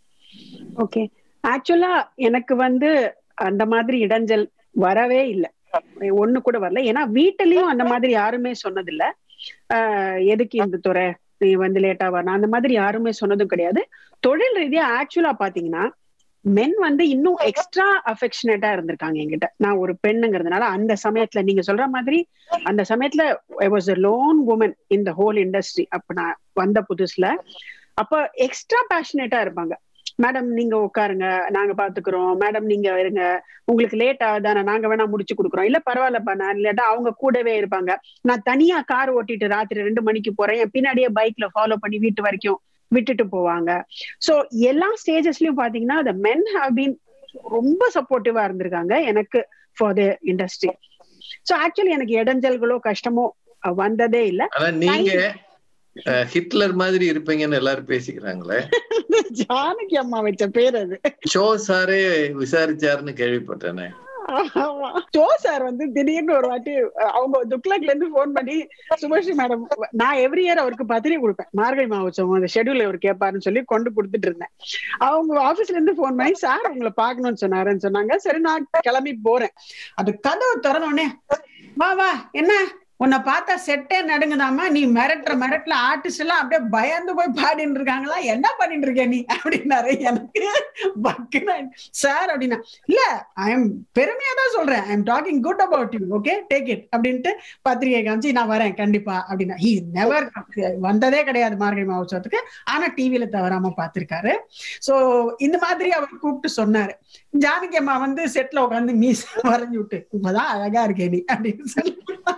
ஓகே ஆக்சுவலா எனக்கு வந்து அந்த மாதிரி இடைஞ்சல் வரவே இல்லை ஒண்ணு கூட வரல ஏன்னா வீட்டுலயும் அந்த மாதிரி யாருமே சொன்னதில்ல ஆஹ் எதுக்கு இந்த துறை நீ வந்து லேட்டா வரணும் அந்த மாதிரி யாருமே சொன்னதும் கிடையாது தொழில் ரீதியா ஆக்சுவலா பாத்தீங்கன்னா மென் வந்து இன்னும் எக்ஸ்ட்ரா அஃபெக்ஷனேட்டா இருந்திருக்காங்க என்கிட்ட நான் ஒரு பெண்ணுங்கிறதுனால அந்த சமயத்துல நீங்க சொல்ற மாதிரி அந்த சமயத்துல I was a lone woman in the whole industry அப்ப நான் வந்த புதுசுல அப்ப எக்ஸ்ட்ரா பேஷனேட்டா இருப்பாங்க மேடம் நீங்க உட்காருங்க நாங்க பாத்துக்கிறோம் மேடம் நீங்க இருங்க உங்களுக்கு லேட் ஆகுதானே நாங்க வேணா முடிச்சு கொடுக்குறோம் இல்ல பரவாயில்லப்பா நான் இல்லாட்டா அவங்க கூடவே இருப்பாங்க நான் தனியா கார் ஓட்டிட்டு ராத்திரி ரெண்டு மணிக்கு போறேன் என் பின்னாடியே பைக்ல ஃபாலோ பண்ணி வீட்டு வரைக்கும் விட்டுட்டு போவாங்க சோ எல்லா ஸ்டேஜஸ்லயும் பாத்தீங்கன்னா the men have been ரொம்ப சப்போர்ட்டிவா இருந்திருக்காங்க எனக்கு for the industry so actually எனக்கு இடைஞ்சல்களோ கஷ்டமோ அஹ், வந்ததே இல்ல ஆனா நீங்க அஹ், ஹிட்லர் மாதிரி இருப்பீங்கன்னு எல்லாரும் பேசிக்கிறாங்களே ஜானகி அம்மா வச்ச பேர் அது ஷோ சாரே விசாரிச்சாருன்னு கேள்விப்பட்டேனே ஆமா ஜோ சார் வந்து திடீர்னு ஒரு வாட்டி அஹ், அவங்க துக்ளக்ல இருந்து போன் பண்ணி சுபஸ்ரீ மேடம் நான் எவ்ரி இயர் அவருக்கு பத்திரிகை கொடுப்பேன் மார்கழி மாவட்டம் அந்த ஷெட்யூல் அவர் கேட்பாருன்னு சொல்லி கொண்டு கொடுத்துட்டு இருந்தேன் அவங்க ஆபீஸ்ல இருந்து போன் பண்ணி சார் உங்களை பாக்கணும்னு சொன்னாருன்னு சொன்னாங்க சரி நான் கிளம்பி போறேன் அது கதவு திறந்த உடனே வா வா என்ன உன்னை பார்த்தா செட்டே நடுங்குதாமா நீ மிரட்டுற மிரட்டல ஆர்டிஸ்ட் எல்லாம் அப்படியே பயந்து போய் பாடிட்டு இருக்காங்களா என்ன பண்ணிட்டு இருக்க நீ அப்படின்னாரு எனக்கு பக்குன்னு சார் அப்படின்னா இல்ல ஐ எம் பெருமையா தான் சொல்றேன் I am talking good about you okay take it அப்படின்ட்டு பத்திரிகை காமிச்சு நான் வரேன் கண்டிப்பா அப்படின்னா ஹி நெவர் வந்ததே கிடையாது மார்கழி மகோத்சவத்துக்கு ஆனா டிவில தவறாம பார்த்திருக்காரு சோ இந்த மாதிரி அவர் கூப்பிட்டு சொன்னாரு ஜானகி அம்மா வந்து செட்ல உட்காந்து மீச வரைஞ்சு விட்டு இப்பதான் அழகா இருக்கே நீ அப்படின்னு சொல்லி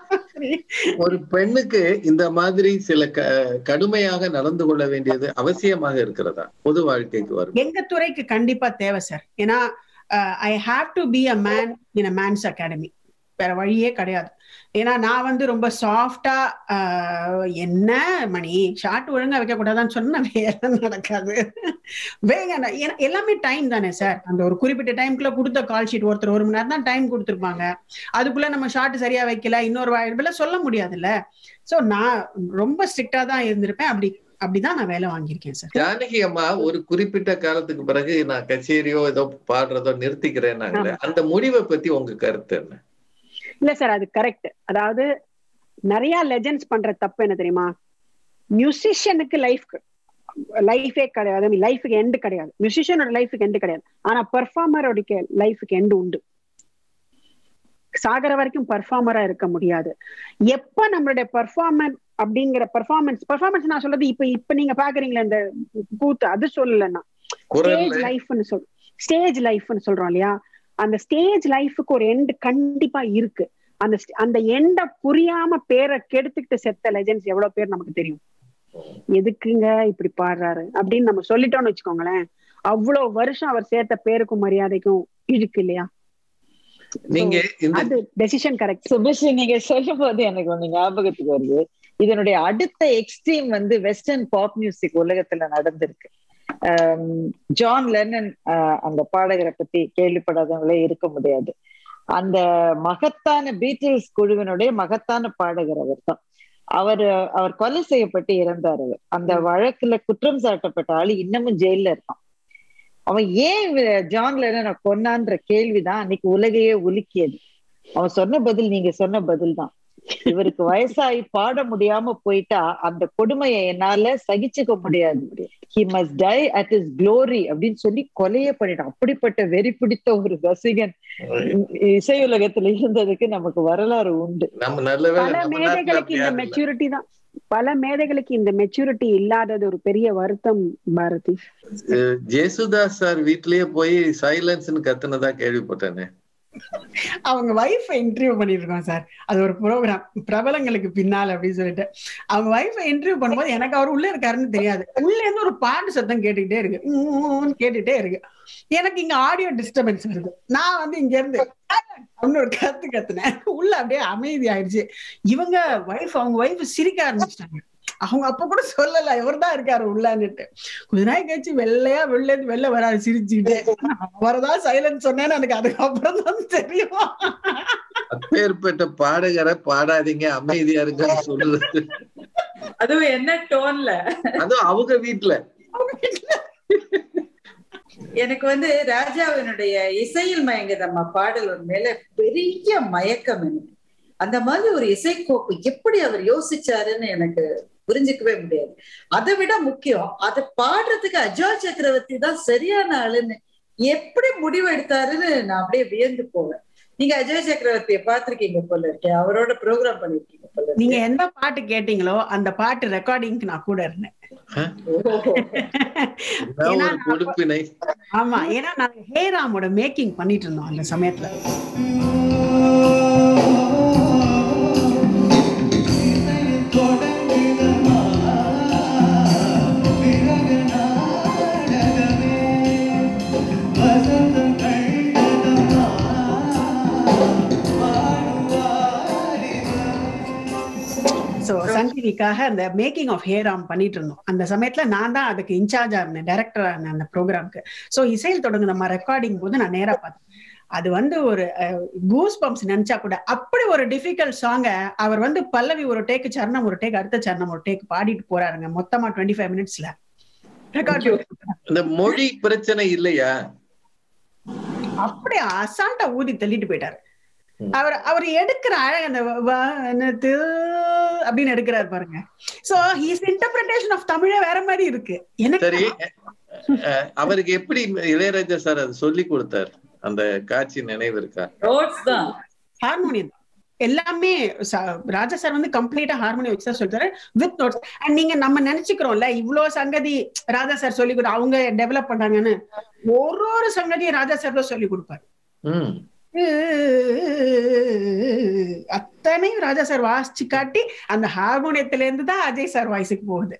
ஒரு பெண்ணுக்கு இந்த மாதிரி சில க கடுமையாக நடந்து கொள்ள வேண்டியது அவசியமாக இருக்கிறதா பொது வாழ்க்கைக்கு வரும் எங்க துறைக்கு கண்டிப்பா தேவை சார் ஏன்னா I have to be a man in a man's academy வேற வழியே கிடையாது ஏன்னா நான் வந்து ரொம்ப சாஃப்டா என்ன மணி ஷார்ட் ஒழுங்கா வைக்க கூடாதான்னு சொன்னா வேலை நடக்காது வேங்க நான் ஏன்னா எல்லாமே டைம் தானே சார் அந்த ஒரு குறிப்பிட்ட டைம்குள்ள கொடுத்த கால் ஷீட் ஒருத்தர் ஒரு மணி நேரம் தான் டைம் கொடுத்துருப்பாங்க அதுக்குள்ள நம்ம ஷார்ட் சரியா வைக்கல இன்னொரு வாய்ப்புல சொல்ல முடியாதுல்ல சோ நான் ரொம்ப ஸ்ட்ரிக்டா தான் இருந்திருப்பேன் அப்படி அப்படிதான் நான் வேலை வாங்கியிருக்கேன் சார் ஜானகி அம்மா ஒரு குறிப்பிட்ட காலத்துக்கு பிறகு நான் கச்சேரியோ ஏதோ பாடுறதோ நிறுத்திக்கிறேன்னாங்களே அந்த முடிவை பத்தி உங்க கருத்து என்ன இல்ல சார் அது கரெக்ட் அதாவது நிறைய லெஜெண்ட்ஸ் பண்ற தப்பு என்ன தெரியுமா மியூசிஷியனுக்கு லைஃப்க்கு லைஃபே கிடையாது லைஃபுக்கு எண்டு கிடையாது மியூசிஷியனோட லைஃபுக்கு எண்டு கிடையாது ஆனா பெர்ஃபார்மரோட லைஃபுக்கு எண்டு உண்டு சாகர வரைக்கும் பர்ஃபார்மரா இருக்க முடியாது எப்ப நம்மளுடைய பர்ஃபார்மன்ஸ் அப்படிங்கிற பர்ஃபார்மன்ஸ் பர்ஃபார்மன்ஸ் நான் சொல்றது இப்ப இப்ப நீங்க பாக்குறீங்களா இந்த கூத்து அது சொல்லலன்னா ஸ்டேஜ் லைஃப்னு சொல் ஸ்டேஜ் லைஃப்னு சொல்றோம் இல்லையா அந்த ஸ்டேஜ் லைஃபுக்கு ஒரு எண்ட் கண்டிப்பா இருக்கு அந்த அந்த எண்ட புரியாம பேரை கெடுத்துக்கிட்டு செத்த லெஜெண்ட்ஸ் எவ்வளவு பேர் நமக்கு தெரியும் எதுக்குங்க இப்படி பாடுறாரு அப்படின்னு நம்ம சொல்லிட்டோம்னு வச்சுக்கோங்களேன் அவ்வளவு வருஷம் அவர் சேர்த்த பேருக்கும் மரியாதைக்கும் இழுக்கு இல்லையா நீங்க அது டெசிஷன் கரெக்ட் சுபஸ்ரீ நீங்க சொல்லும் போது எனக்கு ஒண்ணு ஞாபகத்துக்கு வருது இதனுடைய அடுத்த எக்ஸ்ட்ரீம் வந்து வெஸ்டர்ன் பாப் மியூசிக் உலகத்துல நடந்திருக்கு ஜான் லெனன் அந்த பாடகரை பத்தி கேள்விப்படாதவங்களே இருக்க முடியாது அந்த மகத்தான பீட்டில்ஸ் குழுவினுடைய மகத்தான பாடகர் அவர் தான் அவர் அவர் கொலை செய்யப்பட்டு இறந்தார் அவர் அந்த வழக்குல குற்றம் சாட்டப்பட்ட ஆளு இன்னமும் ஜெயில இருக்கான் அவன் ஏன் ஜான் லெனனை கொன்னான்ற கேள்விதான் அன்னைக்கு உலகையே உலுக்கியது அவன் சொன்ன பதில் நீங்க சொன்ன பதில் தான் இவருக்கு வயசாகி பாட முடியாம போயிட்டா அந்த கொடுமையை என்னால சகிச்சுக்க முடியாது he must die at his glory அப்படின்னு சொல்லி கொலையே பண்ணிட்டான் அப்படிப்பட்ட வெறி பிடித்த ஒரு ரசிகன் இசையுலகத்துல இருந்ததுக்கு நமக்கு வரலாறு உண்டு நம்ம நல்ல பல மேதைகளுக்கு இந்த மெச்சூரிட்டி தான் பல மேதைகளுக்கு இந்த மெச்சூரிட்டி இல்லாதது ஒரு பெரிய வருத்தம் பாரதி ஜேசுதாஸ் சார் வீட்லயே போய் சைலன்ஸ்னு கத்துனதா கேள்விப்பட்டேனே அவங்க ஒய்ஃபை இன்டர்வியூ பண்ணிருக்கோம் சார் அது ஒரு ப்ரோக்ராம் பிரபலங்களுக்கு பின்னால் அப்படின்னு சொல்லிட்டு அவங்க ஒய்ஃபை இன்டர்வியூ பண்ணும்போது எனக்கு அவர் உள்ள இருக்காருன்னு தெரியாது உள்ள இருந்து ஒரு பாட்டு சத்தம் கேட்டுக்கிட்டே இருக்கு ஊன்னு கேட்டுட்டே இருக்கு எனக்கு இங்க ஆடியோ டிஸ்டர்பன்ஸ் வருது நான் வந்து இங்க இருந்து அப்படின்னு ஒரு கத்து கத்துனேன் உள்ள அப்படியே அமைதி ஆயிடுச்சு இவங்க ஒய்ஃப் அவங்க ஒய்ஃப் சிரிக்க ஆரம்பிச்சிட்டாங்க அவங்க அப்ப கூட சொல்லல இவர்தான் இருக்காரு உள்ளன்னுட்டு கொஞ்ச நாள் கழிச்சு வெள்ளையா வெளில இருந்து வெளில வராரு சிரிச்சுக்கிட்டே அவர்தான் சைலன்ட் சொன்னேன்னு எனக்கு அதுக்கப்புறம் தான் தெரியும் அப்பேற்பட்ட பாடகரை பாடாதீங்க அமைதியா இருங்கன்னு சொல்லுது அதுவும் என்ன டோன்ல அதுவும் அவங்க வீட்டுல எனக்கு வந்து ராஜாவினுடைய இசையில் மயங்குதம்மா பாடல் ஒரு மேல பெரிய மயக்கம் எனக்கு அந்த மாதிரி ஒரு இசைக்கோப்பு எப்படி அவர் யோசிச்சாருன்னு எனக்கு புரிஞ்சுக்கவே முடியாது அதை விட முக்கியம் அதை பாடுறதுக்கு அஜய் சக்கரவர்த்தி தான் சரியான ஆளுன்னு எப்படி முடிவு எடுத்தாருன்னு நான் அப்படியே வியந்து போவேன் நீங்க அஜய் சக்கரவர்த்தியை பார்த்திருக்கீங்க போல இருக்கேன் அவரோட ப்ரோக்ராம் பண்ணிருக்கீங்க போல இருக்கு. நீங்க எந்த பாட்டு கேட்டீங்களோ அந்த பாட்டு ரெக்கார்டிங்க்கு நான் கூட இருந்தேன் ஓஹோ. இதான் ஏன்னா ஒரு கொடுப்பினை ஆமா ஏன்னா நாங்க ஹேராமோட மேக்கிங் பண்ணிட்டு இருந்தோம் அந்த சமயத்துல சோ சங்கினிக்காக அந்த மேக்கிங் ஆஃப் ஹேராம் பண்ணிட்டு இருந்தோம் அந்த சமயத்துல நான் தான் அதுக்கு இன்சார்ஜா இருந்தேன் டைரக்டரா இருந்தேன் அந்த ப்ரோக்ராம்க்கு சோ இசையில் தொடங்கு நம்ம ரெக்கார்டிங் போது நான் நேரா பார்த்தேன் அது வந்து ஒரு கூஸ் பம்ப்ஸ் நினைச்சா கூட அப்படி ஒரு டிஃபிகல்ட் சாங்க அவர் வந்து பல்லவி ஒரு டேக்கு சரணம் ஒரு டேக் அடுத்த சரணம் ஒரு டேக் பாடிட்டு போறாருங்க மொத்தமா டுவெண்ட்டி ஃபைவ் மினிட்ஸ்ல ரெக்கார்ட் இந்த மொழி பிரச்சனை இல்லையா அப்படியே அசால்ட்டா ஊதி தள்ளிட்டு போயிட்டாரு அவர் அவர் எடுக்கிற அழகு அந்த வானத்து அப்படின்னு எடுக்கிறாரு பாருங்க சோ ஹீஸ் இன்டர்பிரேஷன் ஆஃப் தமிழே வேற மாதிரி இருக்கு சரி எனக்கு அஹ், அவருக்கு எப்படி இளையராஜா சார் அது சொல்லி கொடுத்தார் அந்த காட்சி நினைவு இருக்கா ரோட்ஸ் தான் ஹார்மோனியம் எல்லாமே ச- ராஜா சார் வந்து கம்ப்ளீட்டா ஹார்மோனியம் வச்சு தான் சொல்றாரு வித் நோட்ஸ் அண்ட் நீங்க நம்ம நினைச்சுக்கிறோம்ல இவ்வளவு சங்கதி ராஜா சார் சொல்லி கொடு அவங்க டெவலப் பண்ணாங்கன்னு ஒரு ஒரு சங்கதியும் ராஜா சார் தான் சொல்லி கொடுப்பாரு ம் அத்தனையும் ராஜா சார் வாசிச்சு காட்டி அந்த ஹார்மோனியத்துல இருந்து தான் அஜய் சார் வாய்ஸுக்கு போகுது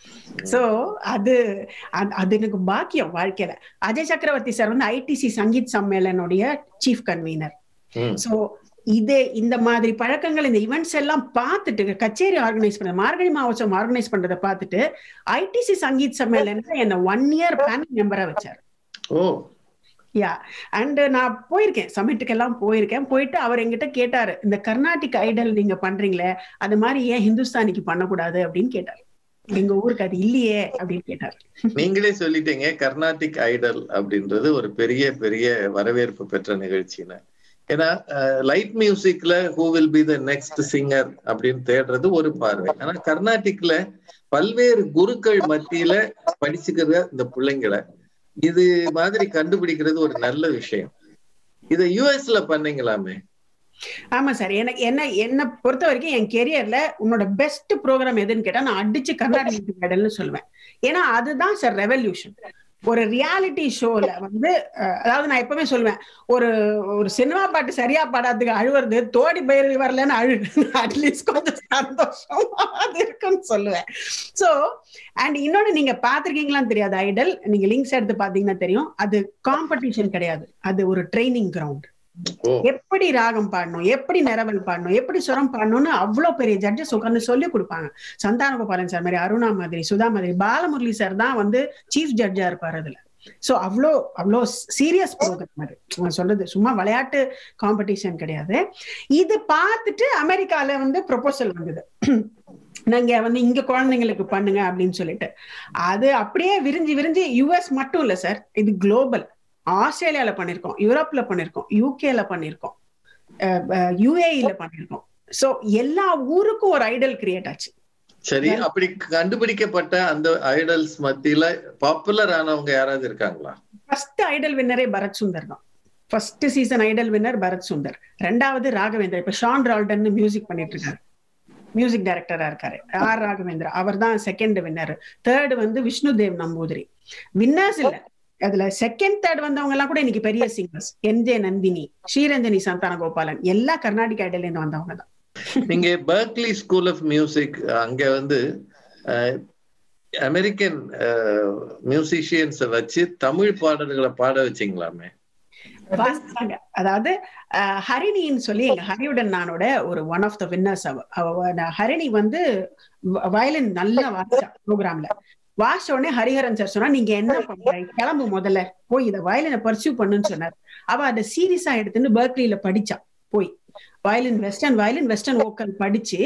சோ அது அது- அது எனக்கு பாக்கியம் வாழ்க்கையில அஜய் சக்கரவர்த்தி சார் வந்து ஐடிசி சங்கீத் சம்மேளனுடைய சீஃப் கன்வீனர் ம் சோ இது இந்த மாதிரி பழக்கங்கள் இந்த ஈவெண்ட்ஸ் எல்லாம் பார்த்துட்டு கச்சேரி ஆர்கனைஸ் பண்ண மார்கழி மாவட்டம் ஆர்கனைஸ் பண்றதை பார்த்துட்டு ஐடிசி சங்கீத் சம்மேளன்ல என்ன ஒன் இயர் பேனல் மெம்பரா வச்சார் ஓ யா அண்ட் நான் போயிருக்கேன் சமிட்டுக்கு எல்லாம் போயிருக்கேன் போயிட்டு அவர் என்கிட்ட கேட்டாரு இந்த கர்நாடிக் ஐடல் நீங்க பண்றீங்களே அது மாதிரி ஏன் ஹிந்துஸ்தானிக்கு பண்ணக்கூடாது அப்படின்னு கேட்டாரு எங்க ஊருக்கு அது இல்லையே அப்படின்னு கேட்டாரு நீங்களே சொல்லிட்டீங்க கர்நாடிக் ஐடல் அப்படின்றது ஒரு பெரிய பெரிய வரவேற்பு பெற்ற நிகழ்ச்சின்னு ஏன்னா லைட் மியூசிக்ல who will be the next singer அப்படின்னு தேடுறது ஒரு பார்வை ஆனா கர்நாடிக்ல பல்வேறு குருக்கள் மத்தியில படிச்சுக்கிற இந்த பிள்ளைங்களை இது மாதிரி கண்டுபிடிக்கிறது ஒரு நல்ல விஷயம் இத யூஎஸ்ல பண்ணீங்களாமே ஆமா சார் எனக்கு என்ன என்ன பொறுத்த வரைக்கும் என் கெரியர்ல உன்னோட பெஸ்ட் ப்ரோக்ராம் எதுன்னு கேட்டா நான் அடிச்சு கர்நாடக மெடல்னு சொல்லுவேன் ஏன்னா அதுதான் சார் ரெவல்யூஷன் ஒரு ரியாலிட்டி ஷோல வந்து அஹ், அதாவது நான் எப்பவுமே சொல்லுவேன் ஒரு ஒரு சினிமா பாட்டு சரியா பாடாததுக்கு அழுவுறது தோடி பயிர் வரலன்னு அழு அட்லீஸ்ட் கொஞ்சம் சந்தோஷமா அது இருக்குன்னு சொல்லுவேன் சோ அண்ட் இன்னொன்னு நீங்க பாத்திருக்கீங்களான்னு தெரியாது ஐடல் நீங்க லிங்க்ஸ் எடுத்து பாத்தீங்கன்னா தெரியும் அது காம்படிஷன் கிடையாது அது ஒரு ட்ரைனிங் கிரவுண்ட் ஓ எப்படி ராகம் பாடணும் எப்படி நிரவல் பாடணும் எப்படி சுரம் பாடணும்னு அவ்வளவு பெரிய ஜட்ஜஸ் உட்கார்ந்து சொல்லி கொடுப்பாங்க சந்தான கோபாலன் சார் மாதிரி அருணா மாதிரி சுதா மாதிரி பாலமுரளி சார் தான் வந்து சீஃப் ஜட்ஜா இருப்பாரு அதுல சோ அவ்வளோ அவ்வளோ சீரியஸ் ப்ரோக்ராம் அது நான் சொல்றது சும்மா விளையாட்டு காம்படிஷன் கிடையாது இது பார்த்துட்டு அமெரிக்கால வந்து ப்ரொபோசல் வந்தது நீங்க வந்து இங்க குழந்தைங்களுக்கு பண்ணுங்க அப்படின்னு சொல்லிட்டு அது அப்படியே விரிஞ்சு விரிஞ்சு யுஎஸ் மட்டும் இல்ல சார் இது குளோபல் ஆஸ்திரேலியால பண்ணிருக்கோம் யூரோப்ல பண்ணிருக்கோம் யூகேல பண்ணிருக்கோம் யுஏஇல பண்ணிருக்கோம் சோ எல்லா ஊருக்கும் ஒரு ஐடல் கிரியேட் ஆச்சு சரி அப்படி கண்டுபிடிக்கப்பட்ட அந்த ஐடல்ஸ் மத்தியில பாப்புலர் ஆனவங்க யாராவது இருக்காங்களா ஃபர்ஸ்ட் ஐடல் வின்னரே பரத் சுந்தர் தான் first season idol winner Bharat Sundar ரெண்டாவது ராகவேந்தர் இப்ப ஷான் ரால்டன் மியூசிக் பண்ணிட்டு இருக்காரு மியூசிக் டைரக்டரா இருக்காரு ஆர் ராகவேந்திரா அவர் தான் செகண்ட் வின்னர் தேர்ட் வந்து விஷ்ணு தேவ் நம்பூதிரி வின்னர்ஸ் இல்ல அதுல செகண்ட் தேர்ட் வந்தவங்க எல்லாம் கூட இன்னைக்கு பெரிய singers N J Nandini Sriranjani Santhana Gopalan எல்லா கர்நாடிக் ஐடல்ல இருந்து வந்தவங்க தான் நீங்க பெர்க்லி ஸ்கூல் ஆஃப் மியூசிக் அங்க வந்து அஹ், அமெரிக்கன் மியூசிஷியன்ஸ வச்சு தமிழ் பாடல்களை பாட வச்சீங்களாமே வாசிச்சாங்க அதாவது அஹ், ஹரிணின்னு சொல்லி எங்க ஹரியுடன் நானோட ஒரு ஒன் ஆஃப் த வின்னர்ஸ் அவ அவ நான் ஹரிணி வந்து வயலின் நல்லா வாசிச்சா ப்ரோக்ராம்ல வாசிச்ச உடனே ஹரிஹரன் சார் சொன்னா நீங்க என்ன பண்ற கிளம்பு முதல்ல போய் இத வயலினை பர்சியூ பண்ணுன்னு சொன்னார் அவ அதை சீரியஸா எடுத்துன்னு பெர்க்லில படிச்சா போய் வயலின் வெஸ்டர்ன் வயலின் வெஸ்டர்ன் ஓக்கல் படிச்சு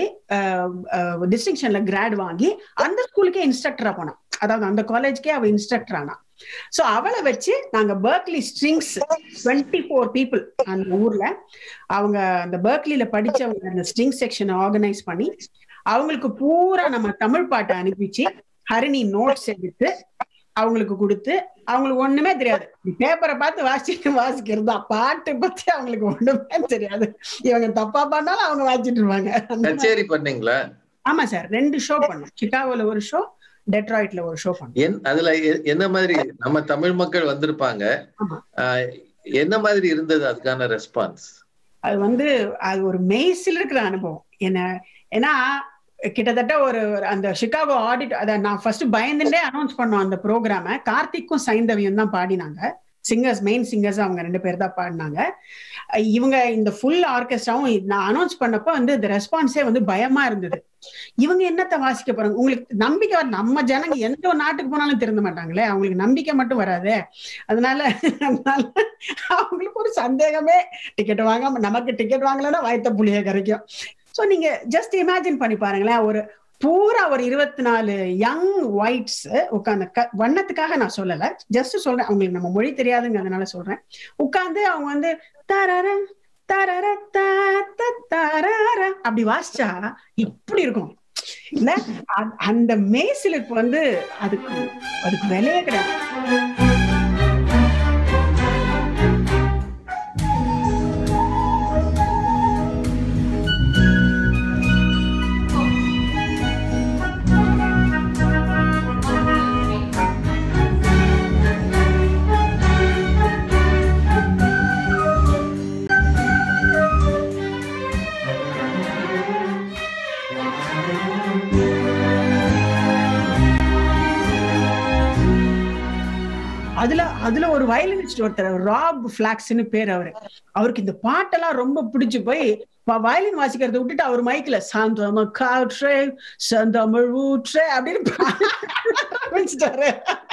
டிஸ்டிங்ஷன்ல கிராட் வாங்கி அந்த ஸ்கூலுக்கே இன்ஸ்ட்ரக்டரா போனா அதாவது அந்த காலேஜ்க்கே அவ இன்ஸ்ட்ரக்டர் ஆனா சோ அவளை வச்சு நாங்க Berklee strings twenty four people அந்த ஊர்ல அவங்க அந்த பெர்க்லில படிச்சவங்க அந்த ஸ்ட்ரிங் செக்ஷனை ஆர்கனைஸ் பண்ணி அவங்களுக்கு பூரா நம்ம தமிழ் பாட்டை அனுப்பிச்சு ஹரிணி நோட்ஸ் எடுத்து அவங்களுக்கு கொடுத்து அவங்களுக்கு ஒண்ணுமே தெரியாது பேப்பரை பார்த்து வாசிட்டு வாசிக்கிறது தான் பாட்டு பத்தி அவங்களுக்கு ஒண்ணுமே தெரியாது இவங்க தப்பா பண்ணாலும் அவங்க வாசிட்டு இருப்பாங்க அந்த மாதிரி. கச்சேரி பண்ணீங்களா ஆமா சார் ரெண்டு ஷோ பண்ணோம் சிகாகோல ஒரு ஷோ டெட்ராய்ட்ல ஒரு ஷோ பண்ணோம் என் அதுல எ- என்ன மாதிரி நம்ம தமிழ் மக்கள் வந்திருப்பாங்க ஆமா. ஆஹ், என்ன மாதிரி இருந்தது அதுக்கான ரெஸ்பான்ஸ் அது வந்து அது ஒரு மெய்சில் இருக்கிற அனுபவம் என்ன ஏன்னா கிட்டத்தட்ட ஒரு ஒரு அந்த சிகாகோ ஆடிட் அத நான் ஃபர்ஸ்ட் பயந்துட்டே அனௌன்ஸ் பண்ணோம் அந்த ப்ரோக்ராம கார்த்திக்கும் சைந்தவியும் தான் பாடினாங்க சிங்கர்ஸ் மெயின் சிங்கர்ஸ் அவங்க ரெண்டு பேர் தான் பாடினாங்க அஹ் இவங்க இந்த ஃபுல் ஆர்கெஸ்ட்ராவும் நான் அனௌன்ஸ் பண்ணப்ப வந்து இந்த ரெஸ்பான்ஸே வந்து பயமா இருந்தது இவங்க என்னத்த வாசிக்க போறாங்க உங்களுக்கு நம்பிக்கை வர நம்ம ஜனங்க எந்த ஒரு நாட்டுக்கு போனாலும் திருந்த மாட்டாங்களே அவங்களுக்கு நம்பிக்கை மட்டும் வராதே அதனால அதனால அவங்களுக்கு ஒரு சந்தேகமே டிக்கெட் வாங்காம நமக்கு டிக்கெட் வாங்கலைன்னா வயத்த புளிய கரைக்கும் சோ நீங்க ஜஸ்ட் இமேஜின் பண்ணி பாருங்களேன் ஒரு பூரா ஒரு இருபத்தி நாலு யங் ஒயிட்ஸ் உட்காந்து வண்ணத்துக்காக நான் சொல்லல ஜஸ்ட் சொல்றேன் அவங்களுக்கு நம்ம மொழி தெரியாதுங்கிறதுனால சொல்றேன் உட்கார்ந்து அவங்க வந்து தரர தரர தா, த, தரர அப்படி வாசிச்சா இப்படி இருக்கும் இல்ல அ- அந்த மேசிலுக்கு வந்து அதுக்கு அதுக்கு விலையே கிடையாது அதுல அதுல ஒரு வயலினிஸ்ட் ஒருத்தர் ராப் பிளாக்ஸ்னு பேர் அவரு அவருக்கு இந்த பாட்டெல்லாம் ரொம்ப பிடிச்சு போய் வயலின் வாசிக்கிறத விட்டுட்டு அவர் மைக்ல சாந்தம காற்றே சந்தமிழ் ஊற்றே அப்படின்னு பாட ஆரம்பிச்சிட்டாரு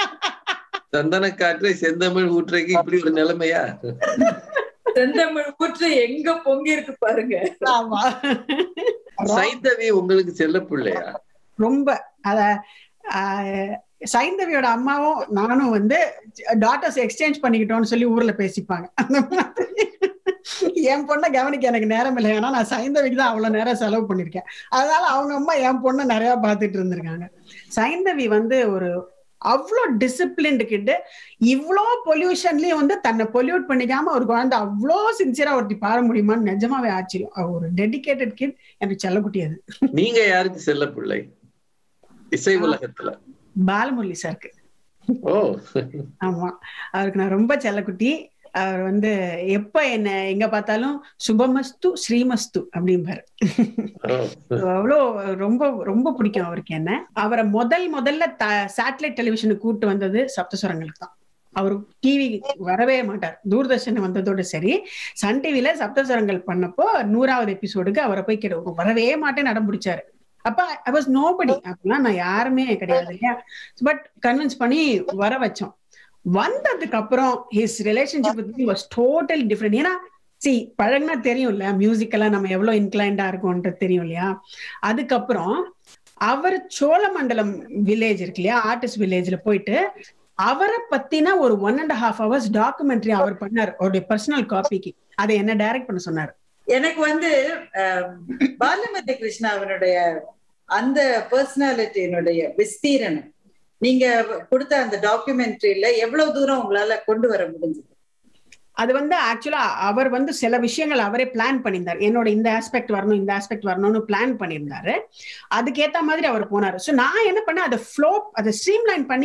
சந்தன காற்றை செந்தமிழ் ஊற்றைக்கு இப்படி ஒரு நிலைமையா செந்தமிழ் ஊற்று எங்க பொங்கி இருக்கு பாருங்க ஆமா சைந்தவி உங்களுக்கு செல்ல பிள்ளையா ரொம்ப அத ஆஹ், சைந்தவியோட அம்மாவும் நானும் வந்து டாட்டர்ஸ் எக்ஸ்சேஞ்ச் பண்ணிக்கிட்டோம்னு சொல்லி ஊர்ல பேசிப்பாங்க அந்த மாதிரி என் பொண்ணை கவனிக்க எனக்கு நேரம் இல்லை ஏன்னா நான் சைந்தவிக்கு தான் அவ்வளவு நேரம் செலவு பண்ணிருக்கேன் அதனால அவங்க அம்மா என் பொண்ணை நிறைய பார்த்துட்டு இருந்திருக்காங்க சைந்தவி வந்து ஒரு அவ்வளோ டிசிப்ளின்டு கிட்டு இவ்வளோ பொல்யூஷன்லயும் வந்து தன்னை பொல்யூட் பண்ணிக்காம ஒரு குழந்தை அவ்வளோ சின்சியரா ஒருத்தி பாட முடியுமான்னு நிஜமாவே ஆச்சரியம் அவ ஒரு டெடிகேட்டட் கிட் எனக்கு செல்லக்குட்டி அது நீங்க யாருக்கு செல்ல பிள்ளை இசை உலகத்துல பாலமுரளி சாருக்கு ஓ ஆமா அவருக்கு நான் ரொம்ப செல்லக்குட்டி அவர் வந்து எப்ப என்ன எங்க பார்த்தாலும் சுபமஸ்து ஸ்ரீமஸ்து அப்படிம்பாரு ஓ. அவ்வளோ ரொம்ப ரொம்ப பிடிக்கும் அவருக்கு என்ன அவரை முதல் முதல்ல சேட்டலைட் டெலிவிஷனுக்கு கூட்டு வந்தது சப்தஸ்வரங்களுக்கு தான் அவர் டிவி வரவே மாட்டார் தூர்தர்ஷன் வந்ததோட சரி சன் டிவில சப்தஸ்வரங்கள் பண்ணப்போ நூறாவது எபிசோடுக்கு அவரை போய் கேட்டு வரவே மாட்டேன்னு அடம் பிடிச்சாரு அப்ப ஐ வாஸ் நோபடி அப்படிலாம் நான் யாருமே கிடையாது இல்லையா பட் கன்வின்ஸ் பண்ணி வர வச்சோம் வந்ததுக்கு அப்புறம் his relationship with was total different ஏன்னா சி பழகுனா தெரியும் இல்ல மியூசிக்கெல்லாம் நம்ம எவ்வளவு இன்க்ளைண்டா இருக்கோன்றது தெரியும் இல்லையா அதுக்கப்புறம் அவர் சோழமண்டலம் வில்லேஜ் இருக்கு இல்லையா ஆர்டிஸ்ட் வில்லேஜ்ல போயிட்டு அவரை பத்தின ஒரு one and half hours documentary அவர் பண்ணார் அவருடைய பர்சனல் காப்பிக்கு அதை என்ன டைரக்ட் பண்ண சொன்னார் எனக்கு வந்து ஆம், பாலுமதி கிருஷ்ணா அவனுடைய அந்த பர்சனாலிட்டியினுடைய விஸ்தீரணம் நீங்க கொடுத்த அந்த டாக்குமெண்ட்ரியில எவ்வளவு தூரம் உங்களால கொண்டு வர முடிஞ்சது அது வந்து ஆக்சுவலா அவர் வந்து சில விஷயங்கள் அவரே பிளான் பண்ணியிருந்தார் என்னோட இந்த ஆஸ்பெக்ட் வரணும் இந்த ஆஸ்பெக்ட் வரணும்னு பிளான் பண்ணியிருந்தாரு அதுக்கேத்த மாதிரி அவர் போனாரு ஸோ நான் என்ன பண்ணேன் அதை ஃப்ளோ அதை ஸ்ட்ரீம்லைன் பண்ணி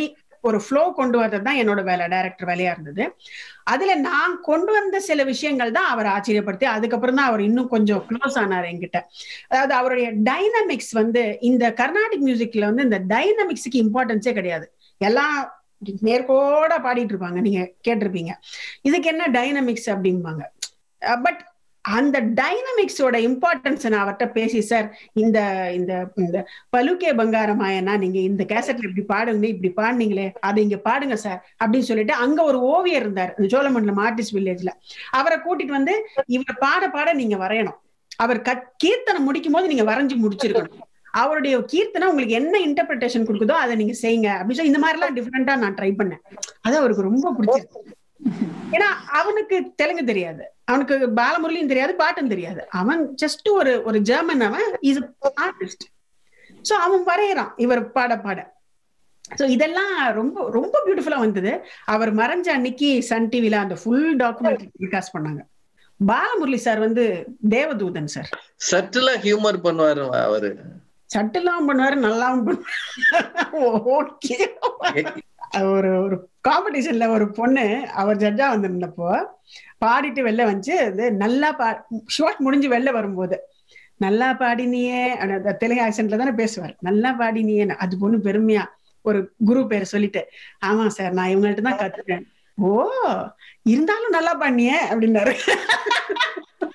ஒரு ஃப்ளோ கொண்டு வர்றது தான் என்னோட வேலை டைரக்டர் வேலையா இருந்தது அதுல நான் கொண்டு வந்த சில விஷயங்கள் தான் அவர் ஆச்சரியப்படுத்தி அதுக்கப்புறம் தான் அவர் இன்னும் கொஞ்சம் க்ளோஸ் ஆனார் என்கிட்ட அதாவது அவருடைய டைனமிக்ஸ் வந்து இந்த கர்நாடிக் மியூசிக்ல வந்து இந்த டைனமிக்ஸுக்கு இம்பார்ட்டன்ஸே கிடையாது எல்லாம் நேர்கோட பாடிட்டு இருப்பாங்க நீங்க கேட்டிருப்பீங்க இதுக்கு என்ன டைனமிக்ஸ் அப்படிம்பாங்க பட் அந்த டைனமிக்ஸோட இம்பார்ட்டன்ஸ் நான் அவர்கிட்ட பேசி சார் இந்த இந்த இந்த பலுக்கே பங்காரமாயனா நீங்க இந்த கேசட்ல இப்படி பாடுங்க இப்படி பாடுனீங்களே அதை இங்க பாடுங்க சார் அப்படின்னு சொல்லிட்டு அங்க ஒரு ஓவியர் இருந்தார் இந்த சோழமண்டலம் ஆர்டிஸ்ட் வில்லேஜ்ல அவரை கூட்டிட்டு வந்து இவர் பாட பாட நீங்க வரையணும் அவர் கத் கீர்த்தனை முடிக்கும் போது நீங்க வரைஞ்சு முடிச்சிருக்கணும் அவருடைய கீர்த்தனை உங்களுக்கு என்ன இன்டர்பிரிட்டேஷன் கொடுக்குதோ அதை நீங்க செய்யுங்க அப்படின்னு சொல்லி இந்த மாதிரி எல்லாம் டிஃப்ரெண்டா நான் ட்ரை பண்ணேன் அது அவருக்கு ரொம்ப பிடிச்சிருக்கு ஏன்னா அவனுக்கு தெலுங்கு தெரியாது அவனுக்கு பாலமுரளியும் தெரியாது பாட்டும் தெரியாது அவன் ஜஸ்ட் ஒரு ஒரு ஜெர்மன் அவன் இது ஆர்டிஸ்ட் சோ அவன் வரையறான் இவர் பாட பாட சோ இதெல்லாம் ரொம்ப ரொம்ப பியூட்டிஃபுல்லா வந்தது அவர் மறைஞ்ச அன்னைக்கு சன் டிவில அந்த ஃபுல் டாக்குமெண்ட் டெலிகாஸ்ட் பண்ணாங்க பாலமுரளி சார் வந்து தேவதூதன் சார் சட்டுலா ஹியூமர் பண்ணுவாரு அவரு சட்டெல்லாம் பண்ணுவாரு நல்லாவும் பண்ணுவாரு ஓகே ஒரு ஒரு காம்படிஷன்ல ஒரு பொண்ணு அவர் ஜட்ஜா வந்திருந்தப்போ பாடிட்டு வெளில வந்து இது நல்லா பா ஷார்ட் முடிஞ்சு வெளில வரும்போது நல்லா பாடினியே அந்த தெலுங்கு ஆக்சன்ட்ல தானே பேசுவார் நல்லா பாடினியே அது பொண்ணு பெருமையா ஒரு குரு பேர் சொல்லிட்டு ஆமா சார் நான் இவங்கள்ட்ட தான் கத்துட்டேன் ஓ இருந்தாலும் நல்லா பண்ணியே அப்படின்னாரு